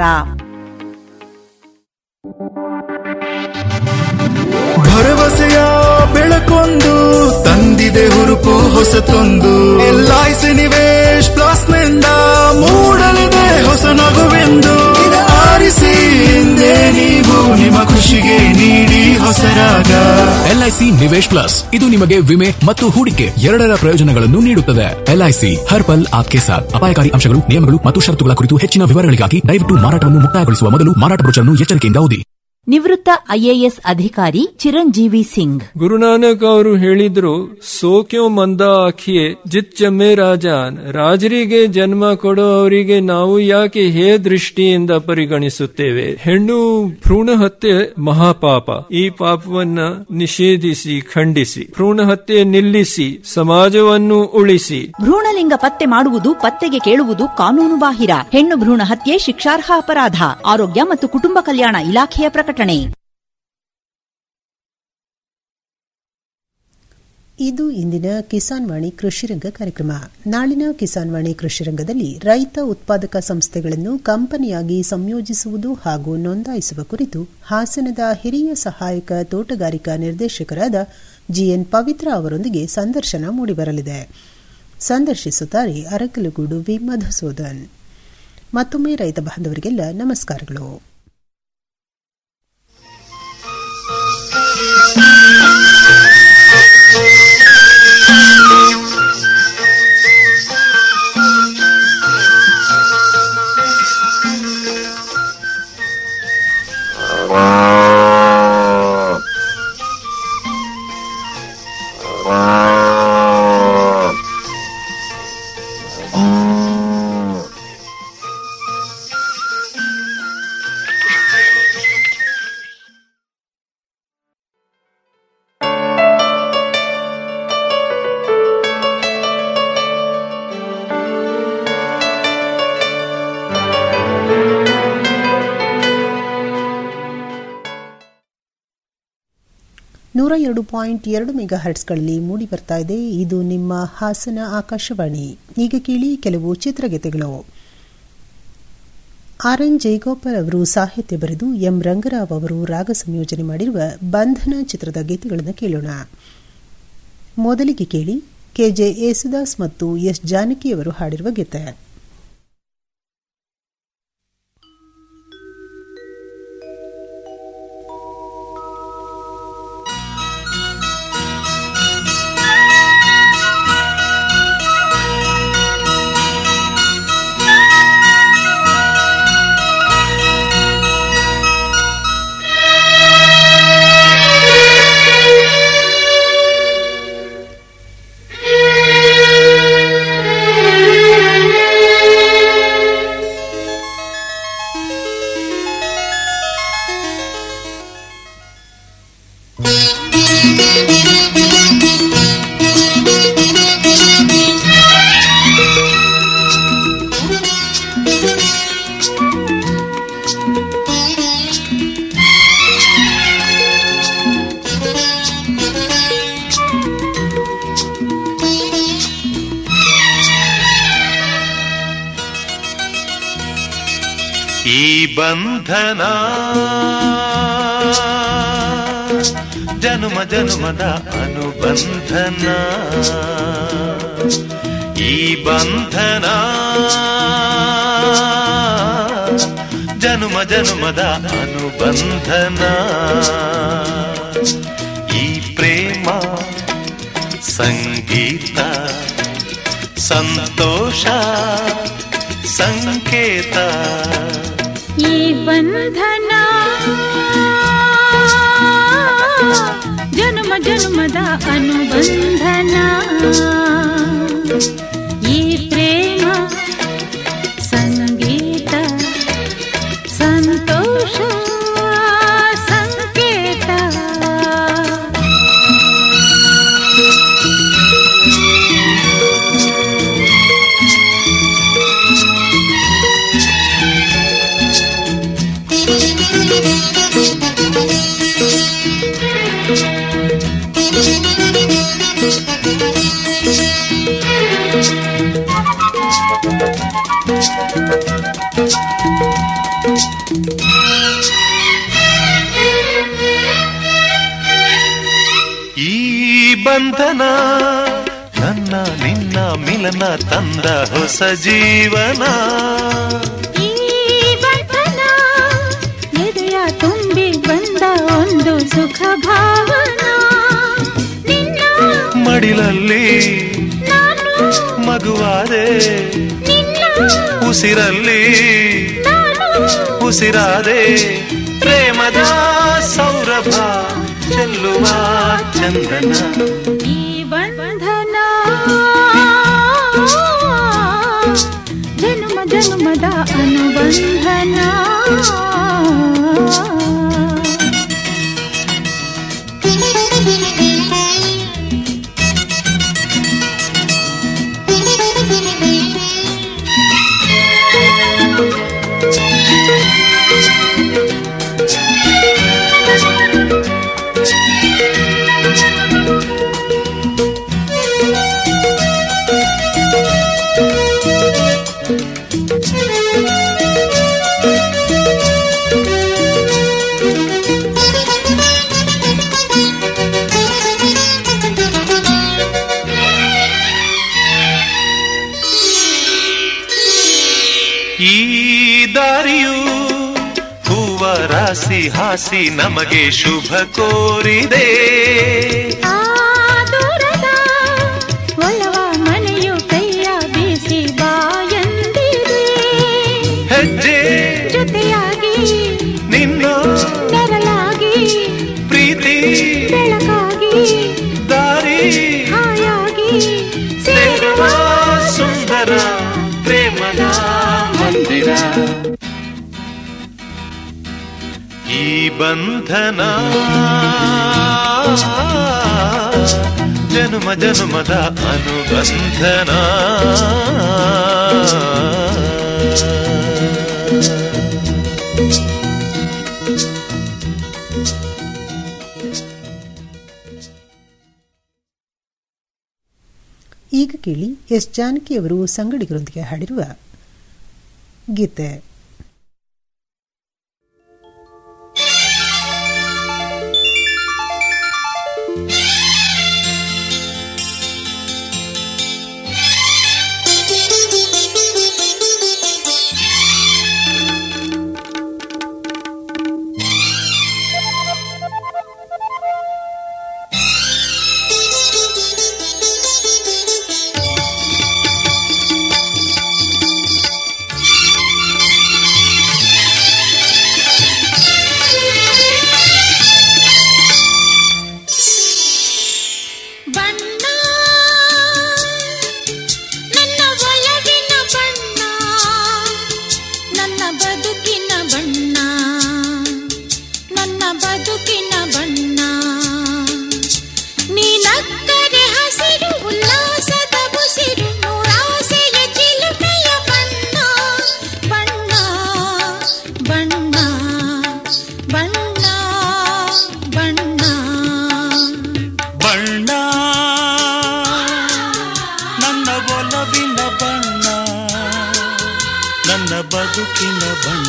[SPEAKER 22] ಭರವಸೆಯ ಬೆಳಕೊಂದು ತಂದಿದೆ ಹುರುಪು ಹೊಸತೊಂದು ಎಲ್ಐಸಿ ನಿವೇಶ್ ಪ್ಲಸ್ ನಿಂದ ಮೂಡಲಿದೆ ಹೊಸ ನಗುವೆಂದು ಇದು ಆರಿಸಿ ಹಿಂದೆ ನೀವು ನಿಮ್ಮ ಖುಷಿಗೆ ನೀಡಿ ಹೊಸರಾಗ
[SPEAKER 23] ಎಲ್ಐಸಿ ನಿವೇಶ್ ಪ್ಲಸ್ ಇದು ನಿಮಗೆ ವಿಮೆ ಮತ್ತು ಹೂಡಿಕೆ ಎರಡರ ಪ್ರಯೋಜನಗಳನ್ನು ನೀಡುತ್ತದೆ ಎಲ್ಐಸಿ ಹರ್ ಪಲ್ ಆಪ್ಕೆ ಸಾಥ್ ಅಪಾಯಕಾರಿ ಅಂಶಗಳು ನಿಯಮಗಳು ಮತ್ತು ಷರತ್ತುಗಳ ಕುರಿತು ಹೆಚ್ಚಿನ ವಿವರಗಳಿಗಾಗಿ ದಯವಿಟ್ಟು ಮಾರಾಟವನ್ನು ಮುಕ್ತಾಯಗೊಳಿಸುವ ಮೊದಲು ಮಾರಾಟ ಬ್ರೋಚರ್ನ್ನು ಎಚ್ಚರಿಕೆಯಿಂದ ಓದಿ
[SPEAKER 18] ನಿವೃತ್ತ ಐಎಎಸ್ ಅಧಿಕಾರಿ ಚಿರಂಜೀವಿ ಸಿಂಗ್
[SPEAKER 24] ಗುರುನಾನಕ್ ಅವರು ಹೇಳಿದ್ರು ಸೋಕ್ಯೋ ಮಂದ ಆಖಿಯೇ ಜಿತ್ ಜಮ್ಮೆ ರಾಜಾನ್ ರಾಜರಿಗೆ ಜನ್ಮ ಕೊಡೋ ಅವರಿಗೆ ನಾವು ಯಾಕೆ ಹೇ ದೃಷ್ಟಿಯಿಂದ ಪರಿಗಣಿಸುತ್ತೇವೆ ಹೆಣ್ಣು ಭ್ರೂಣ ಹತ್ಯೆ ಮಹಾಪಾಪ ಈ ಪಾಪವನ್ನ ನಿಷೇಧಿಸಿ ಖಂಡಿಸಿ ಭ್ರೂಣ ಹತ್ಯೆ ನಿಲ್ಲಿಸಿ ಸಮಾಜವನ್ನು ಉಳಿಸಿ
[SPEAKER 18] ಭ್ರೂಣಲಿಂಗ ಪತ್ತೆ ಮಾಡುವುದು ಪತ್ತೆಗೆ ಕೇಳುವುದು ಕಾನೂನು ಬಾಹಿರ ಹೆಣ್ಣು ಭ್ರೂಣ ಹತ್ಯೆ ಶಿಕ್ಷಾರ್ಹ ಅಪರಾಧ ಆರೋಗ್ಯ ಮತ್ತು ಕುಟುಂಬ ಕಲ್ಯಾಣ ಇಲಾಖೆಯ ಪ್ರಕಟಣೆ
[SPEAKER 3] ಇದು ಇಂದಿನ ಕಿಸಾನ್ ವಾಣಿ ಕೃಷಿರಂಗ ಕಾರ್ಯಕ್ರಮ ನಾಳಿನ ಕಿಸಾನ್ ವಾಣಿ ಕೃಷಿರಂಗದಲ್ಲಿ ರೈತ ಉತ್ಪಾದಕ ಸಂಸ್ಥೆಗಳನ್ನು ಕಂಪನಿಯಾಗಿ ಸಂಯೋಜಿಸುವುದು ಹಾಗೂ ನೋಂದಾಯಿಸುವ ಕುರಿತು ಹಾಸನದ ಹಿರಿಯ ಸಹಾಯಕ ತೋಟಗಾರಿಕಾ ನಿರ್ದೇಶಕರಾದ ಜಿಎನ್ ಪವಿತ್ರ ಅವರೊಂದಿಗೆ ಸಂದರ್ಶನ ಮೂಡಿಬರಲಿದೆ ಸಂದರ್ಶಿಸುತ್ತಾರೆ ಅರಕಲಗೂಡು ವಿ ಮಧುಸೂದನ್ ಮತ್ತೊಮ್ಮೆ ರೈತ ಬಾಂಧವರಿಗೆಲ್ಲ ನಮಸ್ಕಾರಗಳು ನೂರ ಎರಡು ಪಾಯಿಂಟ್ ಎರಡು ಮೆಗಾ ಹರ್ಟ್ಸ್ಗಳಲ್ಲಿ ಮೂಡಿ ಬರ್ತಾ ಇದೆ ಇದು ನಿಮ್ಮ ಹಾಸನ ಆಕಾಶವಾಣಿ ಈಗ ಕೇಳಿ ಕೆಲವು ಚಿತ್ರಗೀತೆಗಳು ಆರ್ ಎನ್ ಜಯಗೋಪಾಲ್ ಅವರು ಸಾಹಿತ್ಯ ಬರೆದು ಎಂ ರಂಗರಾವ್ ಅವರು ರಾಗ ಸಂಯೋಜನೆ ಮಾಡಿರುವ ಬಂಧನ ಚಿತ್ರದ ಗೀತೆಗಳನ್ನು ಕೇಳೋಣ ಮೊದಲಿಗೆ ಕೇಳಿ ಕೆಜೆ ಯೇಸುದಾಸ್ ಮತ್ತು ಎಸ್ ಜಾನಕಿ ಅವರು ಹಾಡಿರುವ ಗೀತೆ
[SPEAKER 1] ಈ ಬಂಧನ ಜನುಮ ಜನುಮದ ಅನುಬಂಧನ ಈ ಬಂಧನ ಜನುಮ ಜನುಮದ ಅನುಬಂಧನ ಈ ಪ್ರೇಮ ಸಂಗೀತ ಸಂತೋಷ ಸಂಕೇತ
[SPEAKER 4] ಈ ಬಂಧನ ಜನ್ಮ ಜನ್ಮದ ಅನುಬಂಧನ ಈ ಪ್ರೇಮ ಸಂಗೀತ ಸಂತೋಷ ಸಂಕೇತ
[SPEAKER 1] ಈ ಬಂಧನ ನನ್ನ ನಿನ್ನ ಮಿಲನ ತಂದ ಹೊಸ ಜೀವನ
[SPEAKER 4] ಈ ಬಂಧನ ಎದೆಯ ತುಂಬಿ ಬಂದ ಒಂದು ಸುಖ ಭಾವನ ನಿನ್ನ
[SPEAKER 1] ಮಡಿಲಲ್ಲಿ
[SPEAKER 4] ನಾನು
[SPEAKER 1] ಮಗುವಾದೆ
[SPEAKER 4] ನಿನ್ನ
[SPEAKER 1] ಉಸಿರಲ್ಲಿ
[SPEAKER 4] ನಾನು
[SPEAKER 1] ಉಸಿರಾದೆ ಪ್ರೇಮದ ಸೌರಭ ಚೆಲ್ಲುವ ಚಂದನ
[SPEAKER 4] ಈ ಬಂಧನ ಜನ್ಮ ಜನ್ಮದ ಅನುಬಂಧನ
[SPEAKER 1] ಈ ದಾರಿಯು ಹೂವ ರಾಸಿ ಹಾಸಿ ನಮಗೆ ಶುಭ ಕೋರಿದೆ
[SPEAKER 4] ಆ ದೂರದ ಒಲವ ಮನೆಯು ಕೈಯ ಬೀಸಿ ಬಾಯಂದಿದೆ
[SPEAKER 1] ಹೆಜ್ಜೆ
[SPEAKER 4] ಜೊತೆಯಾಗಿ
[SPEAKER 1] ನಿನ್ನ
[SPEAKER 4] ನೆರಳಾಗಿ
[SPEAKER 1] ಪ್ರೀತಿ
[SPEAKER 4] ಬೆಳಕಾಗಿ
[SPEAKER 1] ದಾರಿ
[SPEAKER 4] ಹಾಯಾಗಿ
[SPEAKER 1] ಸೇರುವ ಸುಂದರ ಪ್ರೇಮದ ಮಂದಿರ ಈ ಬಂಧನ ಜನುಮ ಜನುಮದ ಅನುಬಂಧನ
[SPEAKER 3] ಈಗ ಕೇಳಿ ಎಸ್ ಜಾನಕಿ ಅವರು ಸಂಗಡಿಗರೊಂದಿಗೆ ಹಾಡಿರುವ ಗೀತೆ
[SPEAKER 4] ಬಣ್ಣ ನನ್ನ ಒಲವಿನ ಬಣ್ಣ ನನ್ನ ಬದುಕಿನ ಬಣ್ಣ ನನ್ನ ಬದುಕಿನ ಬಣ್ಣ ನೀನಕ್ಕರೆ ಹಸಿರು ಉಲ್ಲಾಸದ ಉಸಿರು ನೂರಾಸೆಯ ಚಿಲುಮೆಯ ಬಣ್ಣ ಬಣ್ಣ ಬಣ್ಣ ಬಣ್ಣ ಬಣ್ಣ
[SPEAKER 5] ಬಣ್ಣ ನನ್ನ ಒಲವಿನ ಬಣ್ಣ ನನ್ನ ಬದುಕಿನ ಬಣ್ಣ